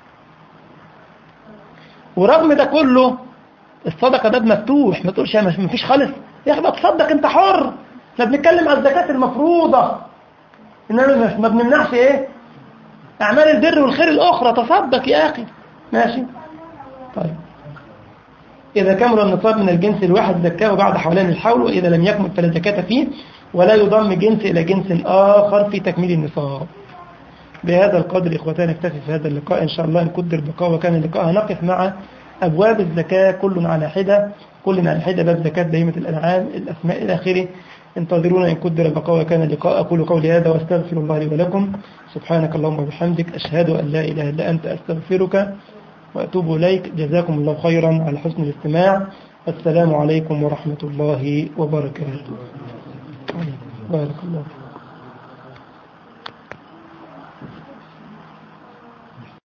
ورغم ده كله الصدقة باب مفتوح ما تقولش ما فيش خالص يا أخي تصدق أنت حر احنا بنتكلم على الزكاة المفروضة إنما ما بنمنعش إيه أعمال البر والخير الأخرى تصدق يا أخي ماشي طيب إذا كمل النصاب من الجنس الواحد زكاه بعد حولان الحول وإذا لم يكمل فلا زكاة فيه ولا يضم جنس إلى جنس آخر في تكميل النصاب بهذا القدر إخوتنا نكتفي في هذا اللقاء إن شاء الله نقدر بقاء وكان اللقاء نقف مع أبواب الزكاة كل على حدة كل على حدة باب زكاة بهيمة الأنعام الأسماء إلى آخره انتظرونا إن قدر البقاء وكان اللقاء أقول قولي هذا واستغفر الله لي ولكم سبحانك اللهم وبحمدك أشهد أن لا إله إلا أنت أستغفرك وأتوب إليك جزاكم الله خيرا على حسن الاستماع السلام عليكم ورحمة الله وبركاته بارك الله